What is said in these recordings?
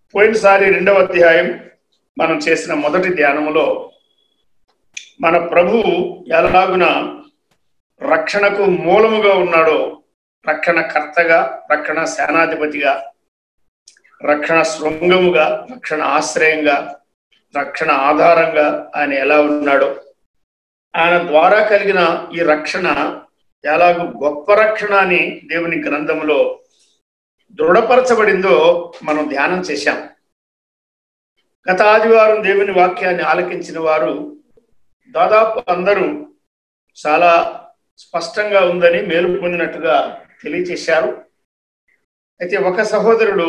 పోయినసారి రెండవ అధ్యాయం మనం చేసిన మొదటి ధ్యానములో మన ప్రభు ఎలాగున రక్షణకు మూలముగా ఉన్నాడో రక్షణ కర్తగా రక్షణ సేనాధిపతిగా రక్షణ శృంగముగా రక్షణ ఆశ్రయంగా రక్షణ ఆధారంగా ఆయన ఎలా ఉన్నాడో ఆయన ద్వారా కలిగిన ఈ రక్షణ ఎలాగూ గొప్ప రక్షణ అని దేవుని గ్రంథంలో దృఢపరచబడిందో మనం ధ్యానం చేశాం గత ఆదివారం దేవుని వాక్యాన్ని ఆలకించిన వారు దాదాపు అందరూ చాలా స్పష్టంగా ఉందని మేలు పొందినట్టుగా తెలియచేశారు అయితే ఒక సహోదరుడు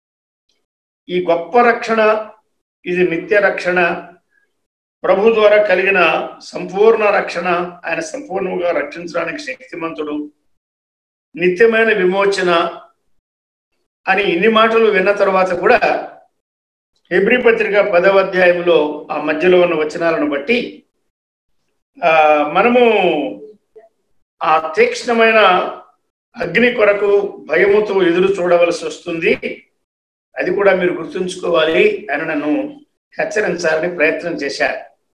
ఈ గొప్ప రక్షణ ఇది నిత్య రక్షణ ప్రభు ద్వారా కలిగిన సంపూర్ణ రక్షణ ఆయన సంపూర్ణంగా రక్షించడానికి శక్తిమంతుడు నిత్యమైన విమోచన అని ఇన్ని మాటలు విన్న తర్వాత కూడా హెబ్రి పత్రిక పదవ అధ్యాయంలో ఆ మధ్యలో ఉన్న వచనాలను బట్టి ఆ మనము ఆ తీక్ష్ణమైన అగ్ని కొరకు భయముతో ఎదురు చూడవలసి వస్తుంది అది కూడా మీరు గుర్తుంచుకోవాలి అని నన్ను హెచ్చరించాలని ప్రయత్నం చేశారు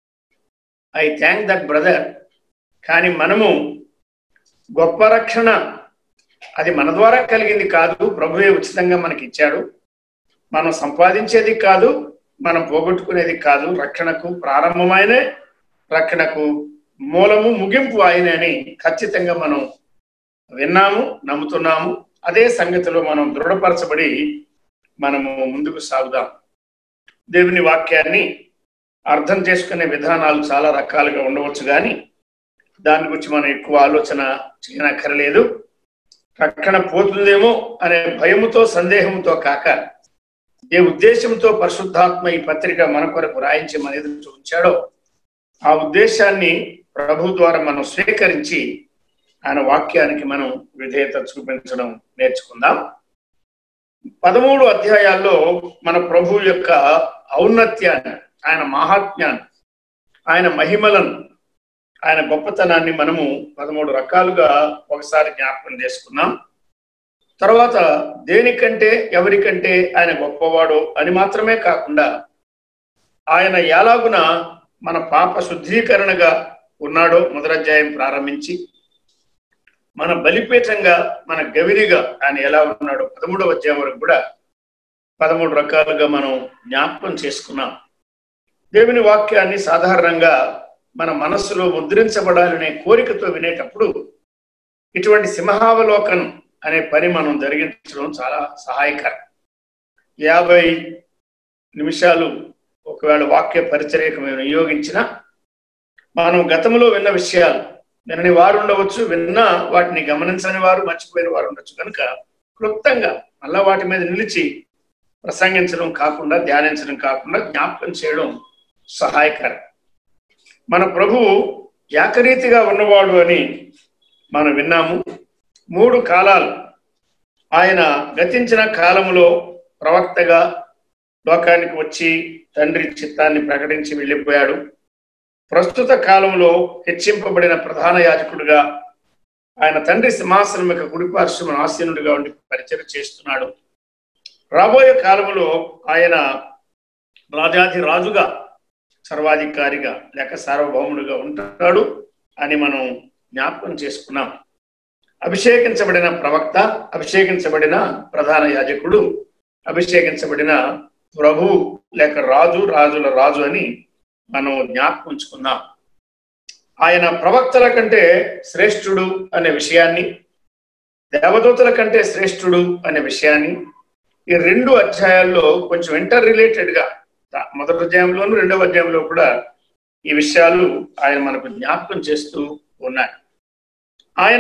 ఐ థ్యాంక్ దట్ బ్రదర్ కానీ మనము గొప్ప రక్షణ అది మన ద్వారా కలిగింది కాదు ప్రభువే ఉచితంగా మనకి ఇచ్చాడు మనం సంపాదించేది కాదు మనం పోగొట్టుకునేది కాదు రక్షణకు ప్రారంభమైన రక్షణకు మూలము ముగింపు ఆయన అని ఖచ్చితంగా మనం విన్నాము నమ్ముతున్నాము అదే సంగతిలో మనం దృఢపరచబడి మనము ముందుకు సాగుదాం దేవుని వాక్యాన్ని అర్థం చేసుకునే విధానాలు చాలా రకాలుగా ఉండవచ్చు కానీ దాని గురించి మనం ఎక్కువ ఆలోచన చేయనక్కర్లేదు రక్షణ పోతుందేమో అనే భయముతో సందేహంతో కాక ఏ ఉద్దేశంతో పరిశుద్ధాత్మ ఈ పత్రిక మన కొరకు రాయించి మన ఎదురు ఉంచాడో ఆ ఉద్దేశాన్ని ప్రభు ద్వారా మనం స్వీకరించి ఆయన వాక్యానికి మనం విధేయత చూపించడం నేర్చుకుందాం పదమూడు అధ్యాయాల్లో మన ప్రభు యొక్క ఔన్నత్యాన్ని ఆయన మహాత్మ్యాన్ని ఆయన మహిమలను ఆయన గొప్పతనాన్ని మనము పదమూడు రకాలుగా ఒకసారి జ్ఞాపకం చేసుకున్నాం తర్వాత దేనికంటే ఎవరికంటే ఆయన గొప్పవాడు అని మాత్రమే కాకుండా ఆయన ఎలాగున మన పాప శుద్ధీకరణగా ఉన్నాడో మొదలధ్యాయం ప్రారంభించి మన బలిపీఠంగా మన గవినిగా ఆయన ఎలా ఉన్నాడో పదమూడవ అధ్యాయం వరకు కూడా పదమూడు రకాలుగా మనం జ్ఞాపకం చేసుకున్నాం దేవుని వాక్యాన్ని సాధారణంగా మన మనస్సులో ముద్రించబడాలనే కోరికతో వినేటప్పుడు ఇటువంటి సింహావలోకనం అనే పని మనం జరిగించడం చాలా సహాయకరం యాభై నిమిషాలు ఒకవేళ వాక్య పరిచర్యకు మేము వినియోగించిన మనం గతంలో విన్న విషయాలు వినని వారు ఉండవచ్చు విన్నా వాటిని గమనించని వారు మర్చిపోయిన వారు ఉండొచ్చు కనుక క్లుప్తంగా మళ్ళా వాటి మీద నిలిచి ప్రసంగించడం కాకుండా ధ్యానించడం కాకుండా జ్ఞాపకం చేయడం సహాయకరం మన ప్రభు ఏకరీతిగా ఉన్నవాడు అని మనం విన్నాము మూడు కాలాలు ఆయన గతించిన కాలములో ప్రవక్తగా లోకానికి వచ్చి తండ్రి చిత్తాన్ని ప్రకటించి వెళ్ళిపోయాడు ప్రస్తుత కాలంలో హెచ్చింపబడిన ప్రధాన యాజకుడిగా ఆయన తండ్రి సింహాసనం యొక్క కుడిపార్శ్వమ ఆసీనుడిగా ఉండి పరిచయం చేస్తున్నాడు రాబోయే కాలంలో ఆయన రాజాది రాజుగా సర్వాధికారిగా లేక సార్వభౌముడిగా ఉంటాడు అని మనం జ్ఞాపకం చేసుకున్నాం అభిషేకించబడిన ప్రవక్త అభిషేకించబడిన ప్రధాన యాజకుడు అభిషేకించబడిన ప్రభు లేక రాజు రాజుల రాజు అని మనం జ్ఞాపకం ఉంచుకుందాం ఆయన ప్రవక్తల కంటే శ్రేష్ఠుడు అనే విషయాన్ని దేవదూతల కంటే శ్రేష్ఠుడు అనే విషయాన్ని ఈ రెండు అధ్యాయాల్లో కొంచెం ఇంటర్ రిలేటెడ్ గా మొదటి అధ్యాయంలోను రెండవ అధ్యాయంలో కూడా ఈ విషయాలు ఆయన మనకు జ్ఞాపకం చేస్తూ ఉన్నాయి ఆయన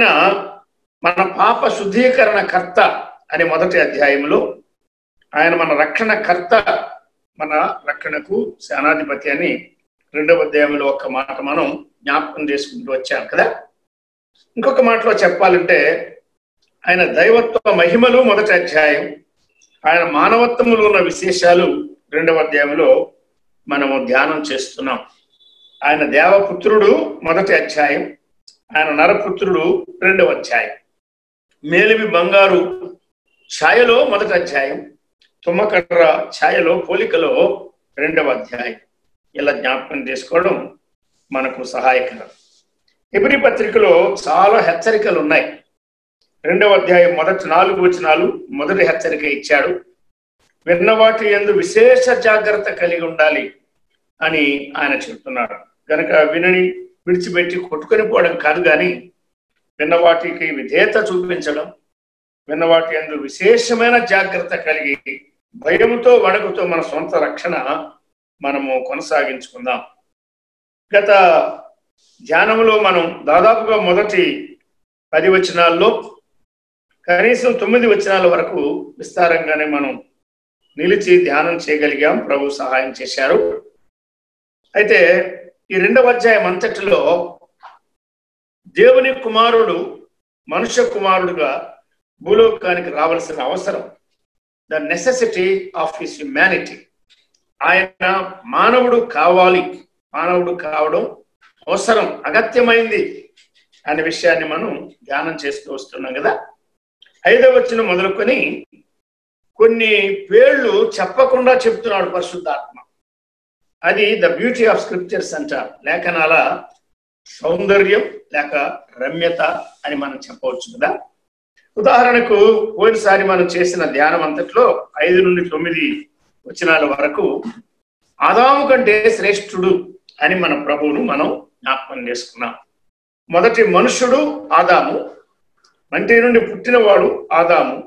మన పాప శుద్ధీకరణ కర్త అనే మొదటి అధ్యాయంలో ఆయన మన రక్షణ కర్త మన రక్షణకు సేనాధిపతి అని రెండవ అధ్యాయంలో ఒక మాట మనం జ్ఞాపకం చేసుకుంటూ వచ్చాం కదా ఇంకొక మాటలో చెప్పాలంటే ఆయన దైవత్వ మహిమలు మొదటి అధ్యాయం ఆయన మానవత్వములో ఉన్న విశేషాలు రెండవ అధ్యాయంలో మనము ధ్యానం చేస్తున్నాం ఆయన దేవపుత్రుడు మొదటి అధ్యాయం ఆయన నరపుత్రుడు రెండవ అధ్యాయం మేలిమి బంగారు ఛాయలో మొదటి అధ్యాయం తుమ్మకర్ర ఛాయలో పోలికలో రెండవ అధ్యాయం ఇలా జ్ఞాపకం చేసుకోవడం మనకు సహాయకరం ఎబిరి పత్రికలో చాలా హెచ్చరికలు ఉన్నాయి రెండవ అధ్యాయం మొదటి నాలుగు వచనాలు మొదటి హెచ్చరిక ఇచ్చాడు విన్న వాటి ఎందు విశేష జాగ్రత్త కలిగి ఉండాలి అని ఆయన చెప్తున్నాడు గనక వినని విడిచిపెట్టి కొట్టుకొని పోవడం కాదు కానీ విన్న వాటికి విధేయత చూపించడం విన్న వాటి ఎందు విశేషమైన జాగ్రత్త కలిగి భయముతో వణకుతో మన సొంత రక్షణ మనము కొనసాగించుకుందాం గత ధ్యానంలో మనం దాదాపుగా మొదటి పది వచనాల్లో కనీసం తొమ్మిది వచనాల వరకు విస్తారంగానే మనం నిలిచి ధ్యానం చేయగలిగాం ప్రభు సహాయం చేశారు అయితే ఈ రెండవ అధ్యాయం అంతటిలో దేవుని కుమారుడు మనుష్య కుమారుడుగా భూలోకానికి రావాల్సిన అవసరం the necessity of his humanity ఆయన మానవుడు కావాలి మానవుడు కావడం అవసరం అగత్యమైంది అనే విషయాన్ని మనం ధ్యానం చేస్తూ వస్తున్నాం కదా ఐదవ వచ్చిన మొదలుకొని కొన్ని పేర్లు చెప్పకుండా చెప్తున్నాడు పరిశుద్ధాత్మ అది ద బ్యూటీ ఆఫ్ స్క్రిప్చర్స్ అంటారు లేఖనాల సౌందర్యం లేక రమ్యత అని మనం చెప్పవచ్చు కదా ఉదాహరణకు పోయినసారి మనం చేసిన ధ్యానం అంతట్లో ఐదు నుండి తొమ్మిది వచనాల వరకు ఆదాము కంటే శ్రేష్ఠుడు అని మన ప్రభువును మనం జ్ఞాపకం చేసుకున్నాం మొదటి మనుషుడు ఆదాము మంటి నుండి పుట్టినవాడు ఆదాము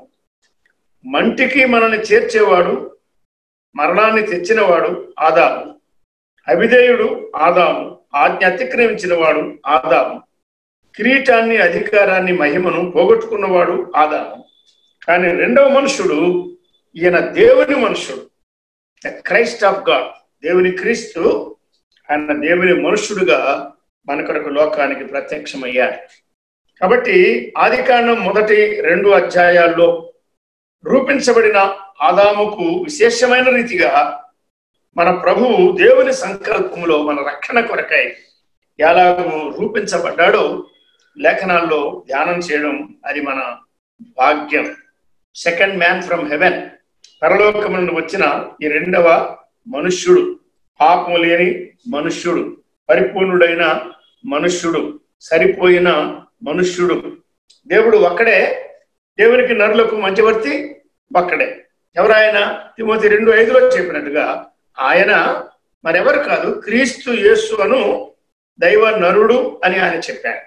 మంటికి మనల్ని చేర్చేవాడు మరణాన్ని తెచ్చినవాడు ఆదాము అవిధేయుడు ఆదాము ఆజ్ఞ అతిక్రమించిన వాడు ఆదాము కిరీటాన్ని అధికారాన్ని మహిమను పోగొట్టుకున్నవాడు ఆదాము కానీ రెండవ మనుషుడు ఈయన దేవుని మనుషుడు ద క్రైస్ట్ ఆఫ్ గాడ్ దేవుని క్రీస్తు ఆయన దేవుని మనుషుడుగా మన కొరకు లోకానికి ప్రత్యక్షమయ్యాడు కాబట్టి ఆది కాండం మొదటి రెండు అధ్యాయాల్లో రూపించబడిన ఆదాముకు విశేషమైన రీతిగా మన ప్రభువు దేవుని సంకల్పంలో మన రక్షణ కొరకై ఎలాగూ రూపించబడ్డాడో లేఖనాల్లో ధ్యానం చేయడం అది మన భాగ్యం సెకండ్ మ్యాన్ ఫ్రమ్ హెవెన్ పరలోకం నుండి వచ్చిన ఈ రెండవ మనుష్యుడు పాపం లేని మనుష్యుడు పరిపూర్ణుడైన మనుష్యుడు సరిపోయిన మనుష్యుడు దేవుడు ఒక్కడే దేవునికి నరులకు మధ్యవర్తి ఒక్కడే ఎవరాయన తిమోతి రెండు ఐదులో చెప్పినట్టుగా ఆయన మరెవరు కాదు క్రీస్తు యేసు అను దైవ నరుడు అని ఆయన చెప్పాడు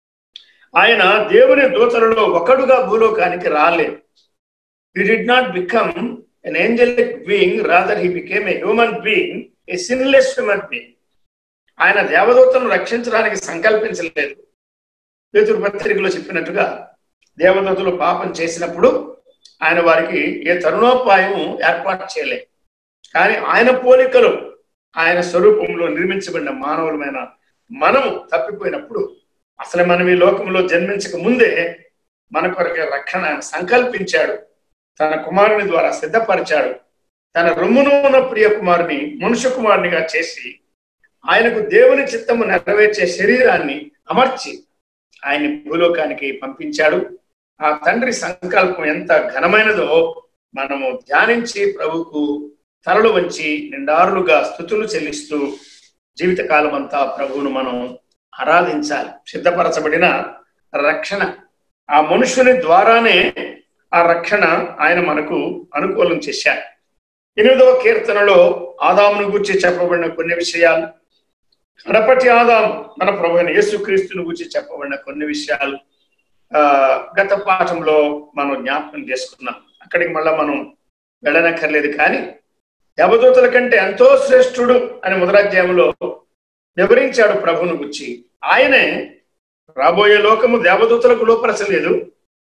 ఆయన దేవుని దూతలలో ఒకడుగా భూలోకానికి రాలేదు he did not become an angelic being rather he became a human being a sinless human being ఆయన దేవదూతను రక్షించడానికి సంకల్పించలేదు పేతురు పత్రికలో చెప్పినట్టుగా దేవదూతలు పాపం చేసినప్పుడు ఆయన వారికి ఏ తరుణోపాయం ఏర్పాటు చేయలేదు కానీ ఆయన పోలికలు ఆయన స్వరూపంలో నిర్మించబడిన మానవులమైన మనము తప్పిపోయినప్పుడు అసలు మనం ఈ లోకంలో జన్మించక ముందే మన కొరకే రక్షణ ఆయన సంకల్పించాడు తన కుమారుని ద్వారా సిద్ధపరిచాడు తన రొమ్మును ఉన్న ప్రియ కుమారుని మనుష్య కుమారునిగా చేసి ఆయనకు దేవుని చిత్తము నెరవేర్చే శరీరాన్ని అమర్చి ఆయన్ని భూలోకానికి పంపించాడు ఆ తండ్రి సంకల్పం ఎంత ఘనమైనదో మనము ధ్యానించి ప్రభుకు తలలు వంచి నిండారులుగా స్థుతులు చెల్లిస్తూ జీవితకాలం అంతా ప్రభువును మనం ఆరాధించాలి సిద్ధపరచబడిన రక్షణ ఆ మనుషుని ద్వారానే ఆ రక్షణ ఆయన మనకు అనుకూలం చేశాడు ఎనిమిదవ కీర్తనలో ఆదామును గురించి చెప్పబడిన కొన్ని విషయాలు కడపటి ఆదాం మన ప్రభు అయిన యేసుక్రీస్తుని గురించి చెప్పబడిన కొన్ని విషయాలు ఆ గత పాఠంలో మనం జ్ఞాపకం చేసుకున్నాం అక్కడికి మళ్ళా మనం వెళ్ళనక్కర్లేదు కానీ దేవదూతల కంటే ఎంతో శ్రేష్ఠుడు అని మొదలధ్యాయంలో వివరించాడు ప్రభును గుచ్చి ఆయనే రాబోయే లోకము దేవదూతలకు లోపరచలేదు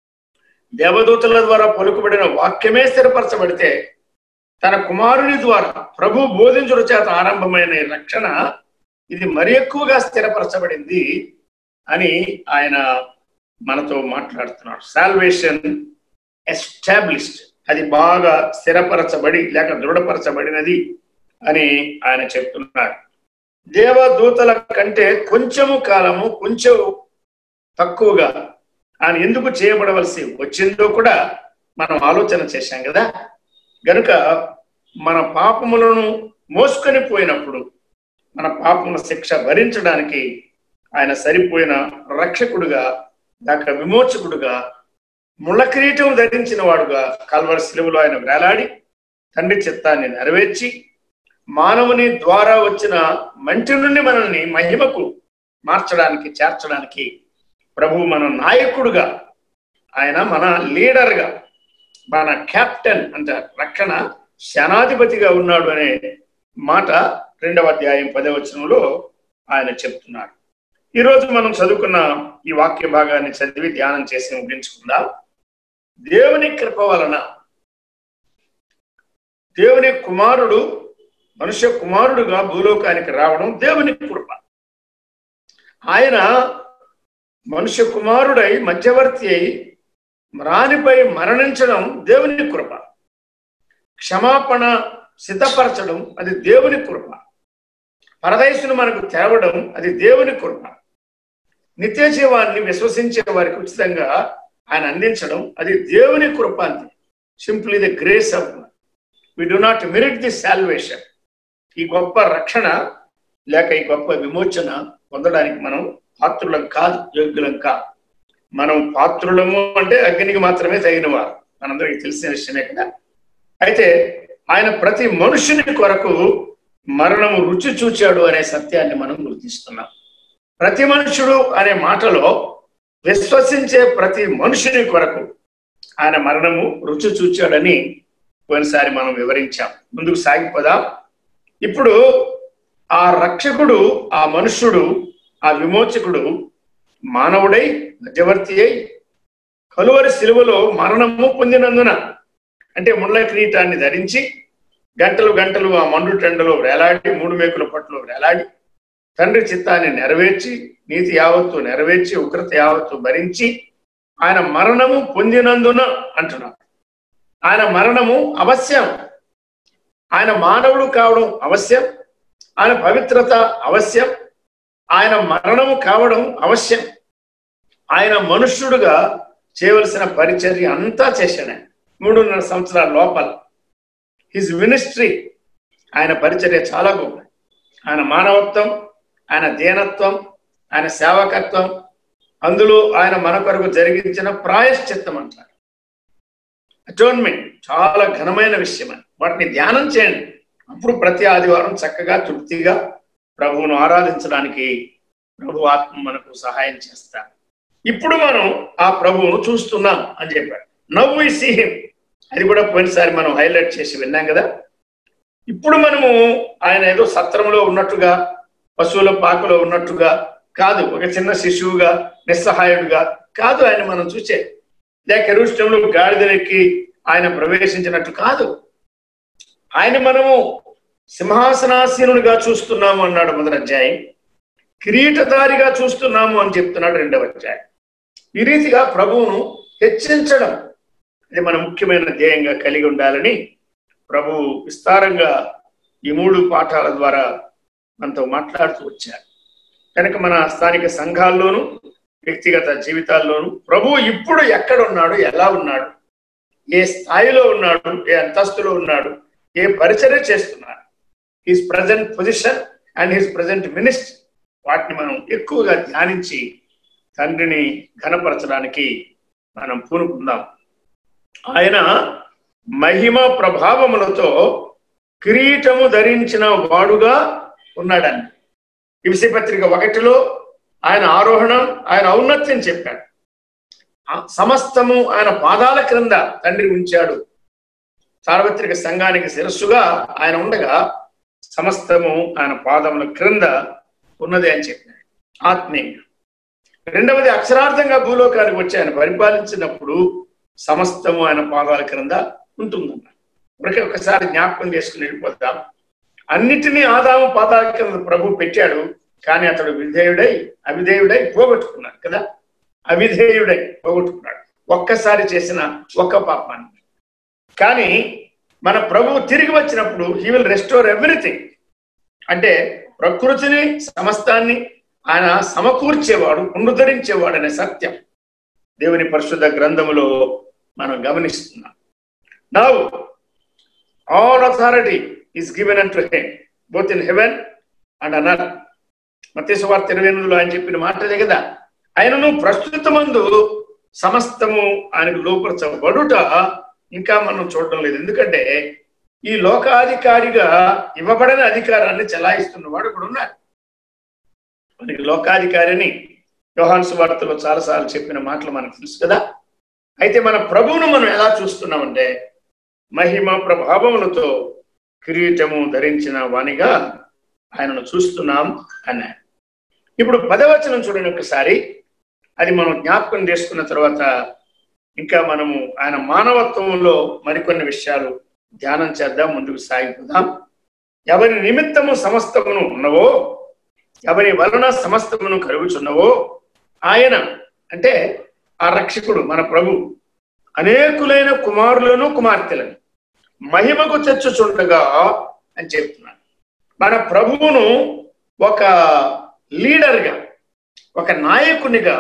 దేవదూతల ద్వారా పలుకుబడిన వాక్యమే స్థిరపరచబడితే తన కుమారుని ద్వారా ప్రభు బోధించుడు చేత ఆరంభమైన ఈ రక్షణ ఇది మరి ఎక్కువగా స్థిరపరచబడింది అని ఆయన మనతో మాట్లాడుతున్నాడు సాల్వేషన్ ఎస్టాబ్లిష్డ్ అది బాగా స్థిరపరచబడి లేక దృఢపరచబడినది అని ఆయన చెప్తున్నాడు దేవదూతల కంటే కొంచెము కాలము కొంచెం తక్కువగా ఆయన ఎందుకు చేయబడవలసి వచ్చిందో కూడా మనం ఆలోచన చేశాం కదా గనుక మన పాపములను మోసుకొని పోయినప్పుడు మన పాపముల శిక్ష భరించడానికి ఆయన సరిపోయిన రక్షకుడుగా దాకా విమోచకుడుగా ముళ్ళ కిరీటం ధరించిన వాడుగా కల్వర శిలువలో ఆయన వేలాడి తండ్రి చిత్తాన్ని నెరవేర్చి మానవుని ద్వారా వచ్చిన మంటి నుండి మనల్ని మహిమకు మార్చడానికి చేర్చడానికి ప్రభు మన నాయకుడుగా ఆయన మన లీడర్గా మన కెప్టెన్ అంటే రక్షణ శనాధిపతిగా ఉన్నాడు అనే మాట రెండవ అధ్యాయం పదవచనంలో ఆయన చెప్తున్నాడు ఈరోజు మనం చదువుకున్న ఈ వాక్య భాగాన్ని చదివి ధ్యానం చేసి ముగించుకుందాం దేవుని కృప వలన దేవుని కుమారుడు మనుష్య కుమారుడుగా భూలోకానికి రావడం దేవుని కృప ఆయన మనుష్య కుమారుడై మధ్యవర్తి అయి రానిపై మరణించడం దేవుని కృప క్షమాపణ సిద్ధపరచడం అది దేవుని కృప పరదయసును మనకు తెరవడం అది దేవుని కృప నిత్య జీవాన్ని విశ్వసించే వారికి ఉచితంగా ఆయన అందించడం అది దేవుని కృప అంతే simply the grace of we do not merit the salvation ఈ గొప్ప రక్షణ లేక ఈ గొప్ప విమోచన పొందడానికి మనం పాత్రులం కాదు యోగ్యులం కాదు మనం పాత్రులము అంటే అగ్నికి మాత్రమే తగినవారు మనందరికీ తెలిసిన విషయమే కదా అయితే ఆయన ప్రతి మనుషుని కొరకు మరణము రుచి చూచాడు అనే సత్యాన్ని మనం గుర్తిస్తున్నాం ప్రతి మనుషుడు అనే మాటలో విశ్వసించే ప్రతి మనుషుని కొరకు ఆయన మరణము రుచి చూచాడని పోయినసారి మనం వివరించాం ముందుకు సాగిపోదాం ఇప్పుడు ఆ రక్షకుడు ఆ మనుష్యుడు ఆ విమోచకుడు మానవుడై మధ్యవర్తి అయి కలువరి శిలువలో మరణము పొందినందున అంటే ముళ్ళ కిరీటాన్ని ధరించి గంటలు గంటలు ఆ మండు టెండలో వేలాడి మూడు మేకుల పట్టులో వేలాడి తండ్రి చిత్తాన్ని నెరవేర్చి నీతి యావత్తు నెరవేర్చి ఉగ్రత యావత్తు భరించి ఆయన మరణము పొందినందున అంటున్నాడు ఆయన మరణము అవశ్యం ఆయన మానవుడు కావడం అవశ్యం ఆయన పవిత్రత అవశ్యం ఆయన మరణము కావడం అవశ్యం ఆయన మనుష్యుడుగా చేయవలసిన పరిచర్య అంతా చేశాడు ఆయన మూడున్నర సంవత్సరాల లోపల హిజ్ మినిస్ట్రీ ఆయన పరిచర్య చాలా గొప్ప ఆయన మానవత్వం ఆయన దీనత్వం ఆయన సేవకత్వం అందులో ఆయన మన కొరకు జరిగించిన ప్రాయశ్చిత్తం అంటారు అటోన్మెంట్ చాలా ఘనమైన విషయం అని వాటిని ధ్యానం చేయండి అప్పుడు ప్రతి ఆదివారం చక్కగా తృప్తిగా ప్రభువును ఆరాధించడానికి ప్రభు ఆత్మ మనకు సహాయం చేస్తారు ఇప్పుడు మనం ఆ ప్రభువును చూస్తున్నాం అని చెప్పాడు నవ్వు ఈ సీహిం అది కూడా పోయినసారి మనం హైలైట్ చేసి విన్నాం కదా ఇప్పుడు మనము ఆయన ఏదో సత్రంలో ఉన్నట్టుగా పశువుల పాకలో ఉన్నట్టుగా కాదు ఒక చిన్న శిశువుగా నిస్సహాయుడుగా కాదు ఆయన మనం చూసే లేక ఎరుష్టంలో గాడిదలెక్కి ఆయన ప్రవేశించినట్టు కాదు ఆయన మనము సింహాసనాసీనుడిగా చూస్తున్నాము అన్నాడు మొదటి అధ్యాయం కిరీటధారిగా చూస్తున్నాము అని చెప్తున్నాడు రెండవ అధ్యాయం ఈ రీతిగా ప్రభువును హెచ్చించడం ఇది మన ముఖ్యమైన ధ్యేయంగా కలిగి ఉండాలని ప్రభు విస్తారంగా ఈ మూడు పాఠాల ద్వారా మనతో మాట్లాడుతూ వచ్చారు కనుక మన స్థానిక సంఘాల్లోనూ వ్యక్తిగత జీవితాల్లోనూ ప్రభు ఇప్పుడు ఎక్కడ ఉన్నాడు ఎలా ఉన్నాడు ఏ స్థాయిలో ఉన్నాడు ఏ అంతస్తులో ఉన్నాడు ఏ పరిచర్య చేస్తున్నాడు his present position and his present minister వాటిని మనం ఎక్కువగా ధ్యానించి తండ్రిని ఘనపరచడానికి మనం పూనుకుందాం ఆయన మహిమ ప్రభావములతో కిరీటము ధరించిన వాడుగా ఉన్నాడని ఇవిసి పత్రిక ఒకటిలో ఆయన ఆరోహణం ఆయన ఔన్నత్యం చెప్పాడు సమస్తము ఆయన పాదాల క్రింద తండ్రి ఉంచాడు సార్వత్రిక సంఘానికి శిరస్సుగా ఆయన ఉండగా సమస్తము ఆయన పాదముల క్రింద ఉన్నది అని చెప్పాడు ఆత్మీయంగా రెండవది అక్షరార్థంగా భూలోకానికి వచ్చి ఆయన పరిపాలించినప్పుడు సమస్తము ఆయన పాదాల క్రింద ఉంటుందన్న ఇప్పటికే ఒకసారి జ్ఞాపకం చేసుకుని వెళ్ళిపోతాం అన్నిటినీ ఆదాము పాదాల కింద ప్రభు పెట్టాడు కానీ అతడు విధేయుడై అవిధేయుడై పోగొట్టుకున్నాడు కదా అవిధేయుడై పోగొట్టుకున్నాడు ఒక్కసారి చేసిన ఒక్క పాపాన్ని కానీ మన ప్రభువు తిరిగి వచ్చినప్పుడు హీ విల్ రెస్టోర్ ఎవ్రీథింగ్ అంటే ప్రకృతిని సమస్తాన్ని ఆయన సమకూర్చేవాడు పునరుద్ధరించేవాడు అనే సత్యం దేవుని పరిశుద్ధ గ్రంథములో మనం గమనిస్తున్నాం నవ్వు all authority is given and to him both in heaven and on earth మత్స్యవార్త ఇరవై ఎనిమిదిలో ఆయన చెప్పిన మాట అదే కదా ఆయనను ప్రస్తుతమందు సమస్తము ఆయనకు లోపరచబడుట ఇంకా మనం చూడడం లేదు ఎందుకంటే ఈ లోకాధికారిగా ఇవ్వబడిన అధికారాన్ని చెలాయిస్తున్నవాడు కూడా ఉన్నాడు మనకి లోకాధికారిని యోహాన్స్ వార్తలో చాలాసార్లు చెప్పిన మాటలు మనకు తెలుసు కదా అయితే మన ప్రభువును మనం ఎలా చూస్తున్నామంటే మహిమ ప్రభావములతో కిరీటము ధరించిన వాణిగా ఆయనను చూస్తున్నాం అన్నాడు ఇప్పుడు పదవచనం చూడండి ఒకసారి అది మనం జ్ఞాపకం చేసుకున్న తర్వాత ఇంకా మనము ఆయన మానవత్వంలో మరికొన్ని విషయాలు ధ్యానం చేద్దాం ముందుకు సాగిపోదాం ఎవరి నిమిత్తము సమస్తమును ఉన్నవో ఎవరి వలన సమస్తమును కలుగుచున్నవో ఆయన అంటే ఆ రక్షకుడు మన ప్రభు అనేకులైన కుమారులను కుమార్తెలను మహిమకు తెచ్చుచుండగా అని చెప్తున్నాడు మన ప్రభువును ఒక లీడర్గా ఒక నాయకునిగా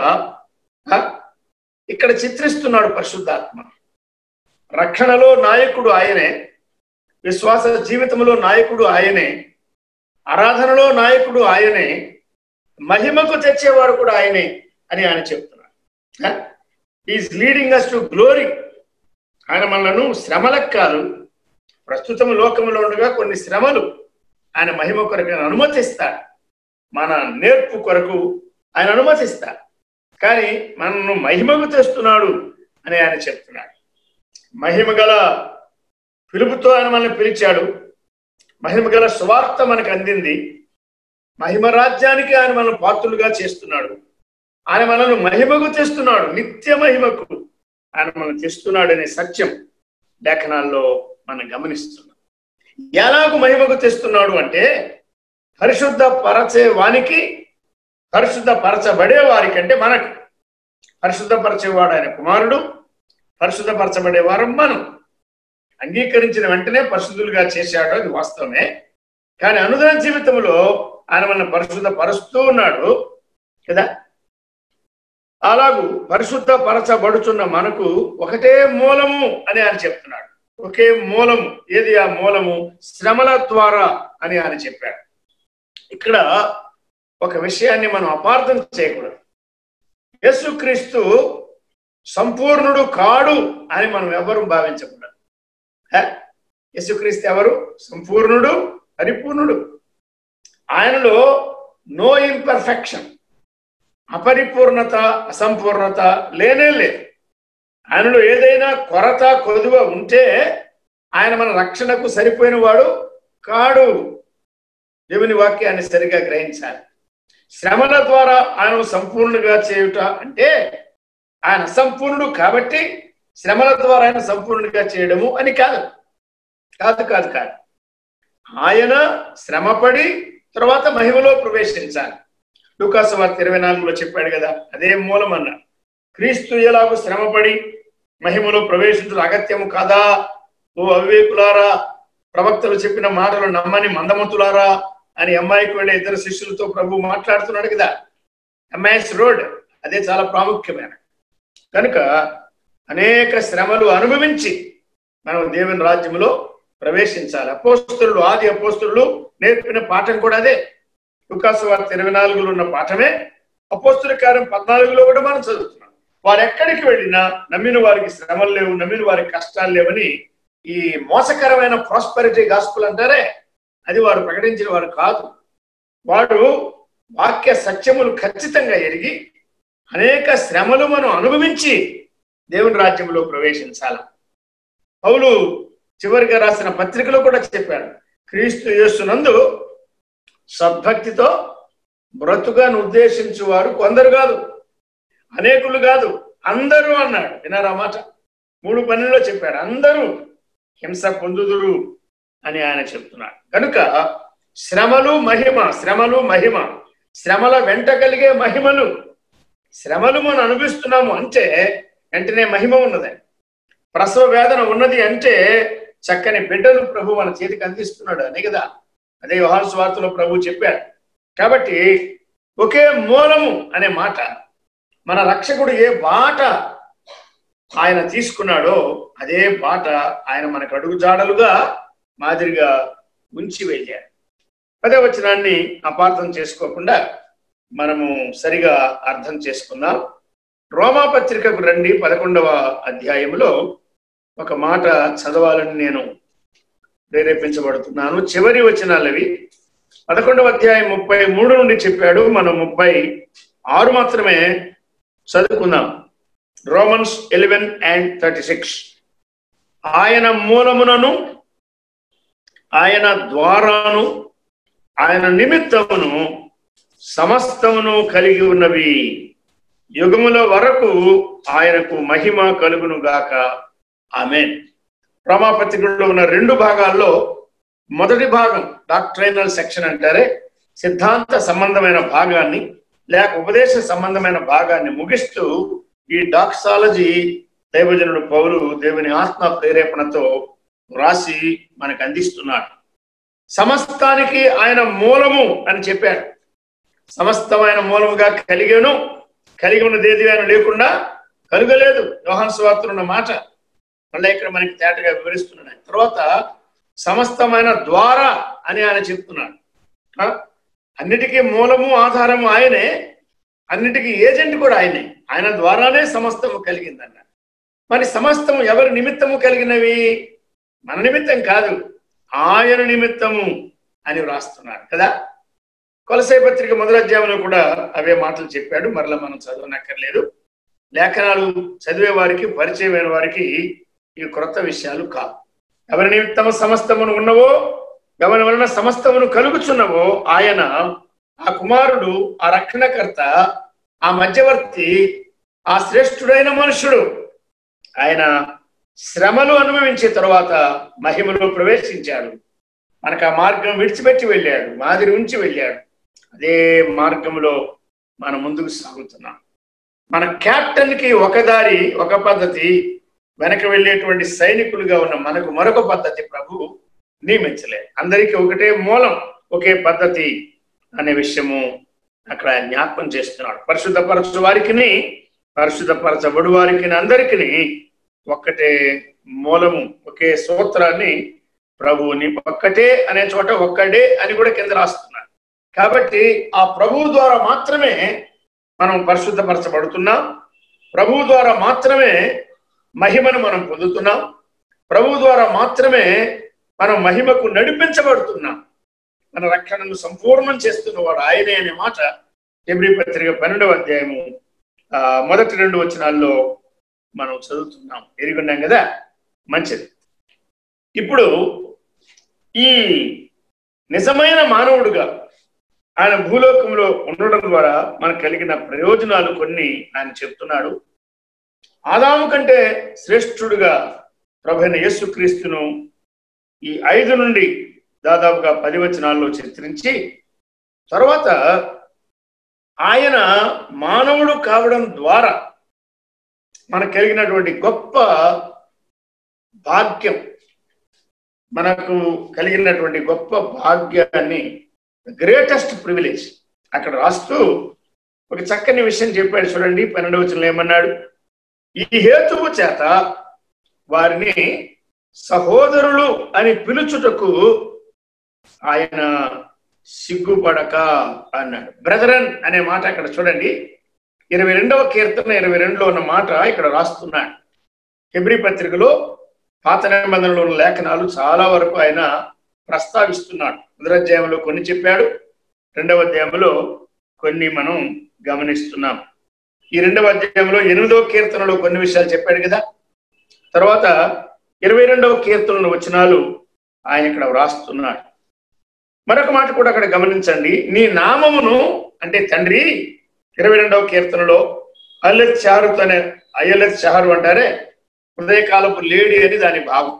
ఇక్కడ చిత్రిస్తున్నాడు పరిశుద్ధాత్మ రక్షణలో నాయకుడు ఆయనే విశ్వాస జీవితంలో నాయకుడు ఆయనే ఆరాధనలో నాయకుడు ఆయనే మహిమకు తెచ్చేవాడు కూడా ఆయనే అని ఆయన చెప్తున్నాడు is leading us to glory ఆయన మనలను శ్రమలకు కాదు ప్రస్తుతం లోకంలో ఉండగా కొన్ని శ్రమలు ఆయన మహిమ కొరకు ఆయన అనుమతిస్తాడు మన నేర్పు కొరకు ఆయన అనుమతిస్తాడు కానీ మనను మహిమకు తెస్తున్నాడు అని ఆయన చెప్తున్నాడు మహిమ గల పిలుపుతో ఆయన మనల్ని పిలిచాడు మహిమ గల స్వార్థ మనకు అందింది మహిమ రాజ్యానికి ఆయన మనల్ని పాత్రులుగా చేస్తున్నాడు ఆయన మనల్ని మహిమకు తెస్తున్నాడు నిత్య మహిమకు ఆయన మనం తెస్తున్నాడు అనే సత్యం లేఖనాల్లో మనం గమనిస్తున్నాం ఎలాగూ మహిమకు తెస్తున్నాడు అంటే పరిశుద్ధ పరచే వానికి పరిశుద్ధ పరచబడే వారికి అంటే మనకు పరిశుద్ధపరచేవాడు ఆయన కుమారుడు పరిశుద్ధపరచబడే వారం మనం అంగీకరించిన వెంటనే పరిశుద్ధులుగా చేశాడు అది వాస్తవమే కానీ అనుదిన జీవితంలో ఆయన మన పరిశుద్ధ పరుస్తూ ఉన్నాడు కదా అలాగూ పరిశుద్ధ పరచబడుచున్న మనకు ఒకటే మూలము అని ఆయన చెప్తున్నాడు ఒకే మూలము ఏది ఆ మూలము శ్రమల ద్వారా అని ఆయన చెప్పాడు ఇక్కడ ఒక విషయాన్ని మనం అపార్థం చేయకూడదు యేసుక్రీస్తు సంపూర్ణుడు కాడు అని మనం ఎవరు భావించకూడదు యేసుక్రీస్తు ఎవరు సంపూర్ణుడు పరిపూర్ణుడు ఆయనలో నో ఇంపర్ఫెక్షన్ అపరిపూర్ణత అసంపూర్ణత లేనే లేదు ఆయనలో ఏదైనా కొరత కొదువ ఉంటే ఆయన మన రక్షణకు సరిపోయిన వాడు కాడు దేవుని వాక్యాన్ని సరిగా గ్రహించాలి శ్రమల ద్వారా ఆయన సంపూర్ణంగా చేయుట అంటే ఆయన అసంపూర్ణుడు కాబట్టి శ్రమల ద్వారా ఆయన సంపూర్ణంగా చేయడము అని కాదు కాదు కాదు కాదు ఆయన శ్రమపడి తర్వాత మహిమలో ప్రవేశించాలి లూకాసు వార్త ఇరవై నాలుగులో చెప్పాడు కదా అదే మూలం అన్న క్రీస్తు ఎలాగో శ్రమపడి మహిమలో ప్రవేశించడం అగత్యము కాదా ఓ అవివేకులారా ప్రవక్తలు చెప్పిన మాటలు నమ్మని మందమతులారా అని అమ్మాయికి వెళ్ళే ఇద్దరు శిష్యులతో ప్రభు మాట్లాడుతున్నాడు కదా ఎంఐఎస్ రోడ్ అదే చాలా ప్రాముఖ్యమైన కనుక అనేక శ్రమలు అనుభవించి మనం దేవుని రాజ్యంలో ప్రవేశించాలి అపోస్తులు ఆది అపోస్తులు నేర్పిన పాఠం కూడా అదే లుకాసు వార్త ఇరవై నాలుగులో ఉన్న పాఠమే అపోస్తుల కార్యం పద్నాలుగులో కూడా మనం చదువుతున్నాం వారు ఎక్కడికి వెళ్ళినా నమ్మిన వారికి శ్రమలు లేవు నమ్మిన వారికి కష్టాలు లేవని ఈ మోసకరమైన ప్రాస్పరిటీ గాస్పుల్ అంటారే అది వారు ప్రకటించిన వారు కాదు వాడు వాక్య సత్యములు ఖచ్చితంగా ఎరిగి అనేక శ్రమలు మనం అనుభవించి దేవుని రాజ్యంలో ప్రవేశించాల పౌలు చివరిగా రాసిన పత్రికలో కూడా చెప్పాడు క్రీస్తు యేసునందు సద్భక్తితో బ్రతుకను ఉద్దేశించు వారు కొందరు కాదు అనేకులు కాదు అందరూ అన్నాడు వినారా మాట మూడు పనుల్లో చెప్పాడు అందరూ హింస పొందుదురు అని ఆయన చెప్తున్నాడు కనుక శ్రమలు మహిమ శ్రమలు మహిమ శ్రమల వెంట కలిగే మహిమలు శ్రమలు మనం అనుభవిస్తున్నాము అంటే వెంటనే మహిమ ఉన్నది ప్రసవ వేదన ఉన్నది అంటే చక్కని బిడ్డలు ప్రభు మన చేతికి అందిస్తున్నాడు అనే కదా అదే యోహాను స్వార్థలో ప్రభు చెప్పాడు కాబట్టి ఒకే మూలము అనే మాట మన రక్షకుడు ఏ బాట ఆయన తీసుకున్నాడో అదే బాట ఆయన మనకు అడుగు జాడలుగా మాదిరిగా ఉంచి వెళ్ళాడు పదే వచనాన్ని అపార్థం చేసుకోకుండా మనము సరిగా అర్థం చేసుకుందాం రోమా పత్రికకు రండి పదకొండవ అధ్యాయంలో ఒక మాట చదవాలని నేను ప్రేరేపించబడుతున్నాను చివరి వచనాలవి పదకొండవ అధ్యాయం ముప్పై మూడు నుండి చెప్పాడు మనం ముప్పై ఆరు మాత్రమే చదువుకుందాం Romans eleven and thirty six ఆయన మూలమునను ఆయన ద్వారాను ఆయన నిమిత్తమును సమస్తమును కలిగి ఉన్నవి యుగముల వరకు ఆయనకు మహిమ కలుగును గాక ఆమె రోమాపత్రికలో ఉన్న రెండు భాగాల్లో మొదటి భాగం డాక్ట్రైనల్ సెక్షన్ అంటారే సిద్ధాంత సంబంధమైన భాగాన్ని లేక ఉపదేశ సంబంధమైన భాగాన్ని ముగిస్తూ ఈ డాక్సాలజీ దైవజనుడు పౌలు దేవుని ఆత్మ ప్రేరేపణతో వ్రాసి మనకు అందిస్తున్నాడు సమస్తానికి ఆయన మూలము అని చెప్పాడు సమస్తమైన మూలముగా కలిగాను కలిగి ఉన్నది ఏది ఆయన లేకుండా కలుగలేదు యోహాన్ స్వార్తలు ఉన్న మాట మళ్ళీ ఇక్కడ మనకి తేటగా వివరిస్తున్నాడు ఆయన. తర్వాత సమస్తమైన ద్వారా అని ఆయన చెప్తున్నాడు ఆ? అన్నిటికీ మూలము ఆధారము ఆయనే అన్నిటికీ ఏజెంట్ కూడా ఆయనే ఆయన ద్వారానే సమస్తము కలిగిందన్న మరి సమస్తము ఎవరి నిమిత్తము కలిగినవి మన నిమిత్తం కాదు ఆయన నిమిత్తము అని వ్రాస్తున్నాడు కదా కొలసై పత్రిక మొదటి అధ్యాయంలో కూడా అవే మాటలు చెప్పాడు మరలా మనం చదవనక్కర్లేదు లేఖనాలు చదివే వారికి పరిచయమైన వారికి ఇవి క్రొత్త విషయాలు కావు ఎవరి నిమిత్తము సమస్తమును ఉన్నవో ఎవరి వలన సమస్తమును కలుగుచున్నవో ఆయన ఆ కుమారుడు ఆ రక్షణకర్త ఆ మధ్యవర్తి ఆ శ్రేష్ఠుడైన మనుషుడు ఆయన శ్రమలు అనుభవించిన తర్వాత మహిమలో ప్రవేశించాడు మనకు ఆ మార్గం విడిచిపెట్టి వెళ్ళాడు మాదిరి ఉంచి వెళ్ళాడు అదే మార్గంలో మనం ముందుకు సాగుతున్నాం మన captain కి ఒక దారి ఒక పద్ధతి వెనక వెళ్ళేటువంటి సైనికులుగా ఉన్న మనకు మరొక పద్ధతి ప్రభు నియమించలే అందరికీ ఒకటే మూలం ఒకే పద్ధతి అనే విషయము అక్కడ ఆయన జ్ఞాపకం చేస్తున్నాడు పరిశుద్ధపరచు వారికి పరిశుద్ధపరచబడు వారికి అందరికీ ఒక్కటే మూలము ఒకే సూత్రాన్ని ప్రభువుని ఒక్కటే అనే చోట ఒక్కడే అని కూడా కింద రాస్తున్నాడు కాబట్టి ఆ ప్రభువు ద్వారా మాత్రమే మనం పరిశుద్ధపరచబడుతున్నాం ప్రభువు ద్వారా మాత్రమే మహిమను మనం పొందుతున్నాం ప్రభు ద్వారా మాత్రమే మనం మహిమకు నడిపించబడుతున్నాం మన రక్షణను సంపూర్ణం చేస్తున్నవాడు ఆయనే అనే మాట ఎబ్రి పత్రిక పన్నెండవ అధ్యాయము ఆ, మొదటి రెండు వచనాల్లో మనం చదువుతున్నాం ఎరుగున్నాం కదా మంచిది ఇప్పుడు ఈ నిజమైన మానవుడుగా ఆయన భూలోకంలో ఉండడం ద్వారా మనకు కలిగిన ప్రయోజనాలు కొన్ని ఆయన చెప్తున్నాడు ఆదాము కంటే శ్రేష్ఠుడుగా ప్రభైన యేసుక్రీస్తును ఈ ఐదు నుండి దాదాపుగా పది వచనాల్లో చిత్రించి తర్వాత ఆయన మానవుడు కావడం ద్వారా మనకు కలిగినటువంటి గొప్ప భాగ్యం మనకు కలిగినటువంటి గొప్ప భాగ్యాన్ని గ్రేటెస్ట్ ప్రివిలేజ్ అక్కడ రాస్తూ ఒక చక్కని విషయం చెప్పాడు చూడండి పన్నెండు వచనంలో ఏమన్నాడు ఈ హేతువు చేత వారిని సహోదరులు అని పిలుచుటకు ఆయన సిగ్గుపడక అన్నాడు బ్రదరన్ అనే మాట అక్కడ చూడండి ఇరవై రెండవ కీర్తన ఇరవై రెండులో ఉన్న మాట ఇక్కడ రాస్తున్నాడు హెబ్రి పత్రికలో పాత నిబంధనలో ఉన్న లేఖనాలు చాలా వరకు ఆయన ప్రస్తావిస్తున్నాడు మొదటి అధ్యాయంలో కొన్ని చెప్పాడు రెండవ అధ్యాయంలో కొన్ని మనం గమనిస్తున్నాం ఈ రెండవ అధ్యాయంలో ఎనిమిదవ కీర్తనలో కొన్ని విషయాలు చెప్పాడు కదా తర్వాత ఇరవై రెండవ కీర్తనలో వచనాలు ఆయన ఇక్కడ వ్రాస్తున్నాడు మరొక మాట కూడా అక్కడ గమనించండి నీ నామమును అంటే తండ్రి ఇరవై రెండవ కీర్తనలో అల్లెత్ చారు అనే అయ్యలెత్ షహరు అంటారే హృదయకాలపు లేడీ అని దాని భావం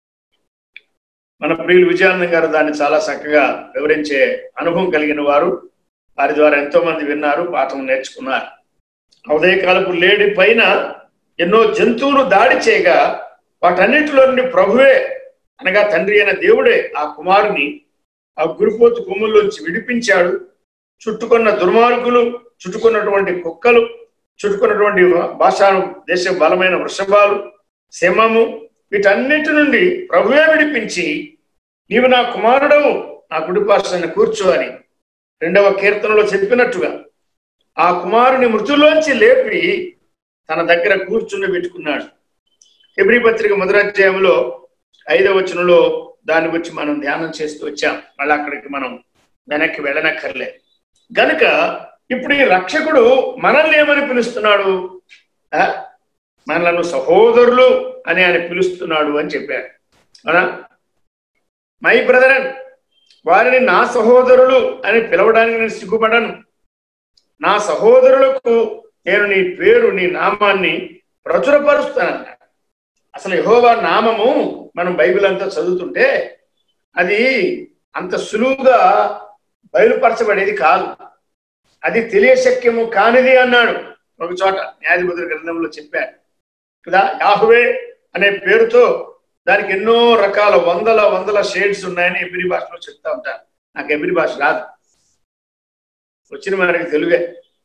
మన ప్రియులు విజయానందం గారు దాన్ని చాలా చక్కగా వివరించే అనుభవం కలిగిన వారు వారి ద్వారా ఎంతో మంది విన్నారు పాఠం నేర్చుకున్నారు ఉదయకాలపు లేడి పైన ఎన్నో జంతువులు దాడి చేయగా వాటన్నిటిలో నుండి ప్రభువే అనగా తండ్రి అయిన దేవుడే ఆ కుమారుని ఆ గురిపోతు కొమ్ముల్లోంచి విడిపించాడు చుట్టుకున్న దుర్మార్గులు చుట్టుకున్నటువంటి కుక్కలు చుట్టుకున్నటువంటి భాషా దేశ బలమైన వృషభాలు సింహము వీటన్నిటి నుండి ప్రభువే విడిపించి నీవు నా కుమారుడవు నా కుడిపార్శ్వాన్ని కూర్చో అని రెండవ కీర్తనలో చెప్పినట్టుగా ఆ కుమారుని మృతుల్లోంచి లేపి తన దగ్గర కూర్చుని పెట్టుకున్నాడు హెబ్రి పత్రిక మొదలధ్యాయంలో ఐదవ వచనంలో దాని గురించి మనం ధ్యానం చేస్తూ వచ్చాం మళ్ళీ అక్కడికి మనం వెనక్కి వెళ్ళనక్కర్లేదు గనుక ఇప్పుడు ఈ రక్షకుడు మనల్ని ఏమని పిలుస్తున్నాడు ఆ? మనలను సహోదరులు అని ఆయన పిలుస్తున్నాడు అని చెప్పాడు అవునా మై బ్రదరన్ వారిని నా సహోదరులు అని పిలవడానికి నేను సిగ్గుపడను నా సహోదరులకు నేను నీ పేరు నీ నామాన్ని ప్రచురపరుస్తానన్న అసలు యహోవా నామము మనం బైబిల్ అంతా చదువుతుంటే అది అంత సులువుగా బయలుపరచబడేది కాదు అది తెలియశక్యము కానిది అన్నాడు ఒక చోట న్యాయాధిపతుల గ్రంథంలో చెప్పాడు కదా యాహువే అనే పేరుతో దానికి ఎన్నో రకాల వందల వందల షేడ్స్ ఉన్నాయని ఎబ్రి భాషలో చెప్తా ఉంటారు నాకు ఎబ్రి భాష రాదు వచ్చిన మనకి తెలుగే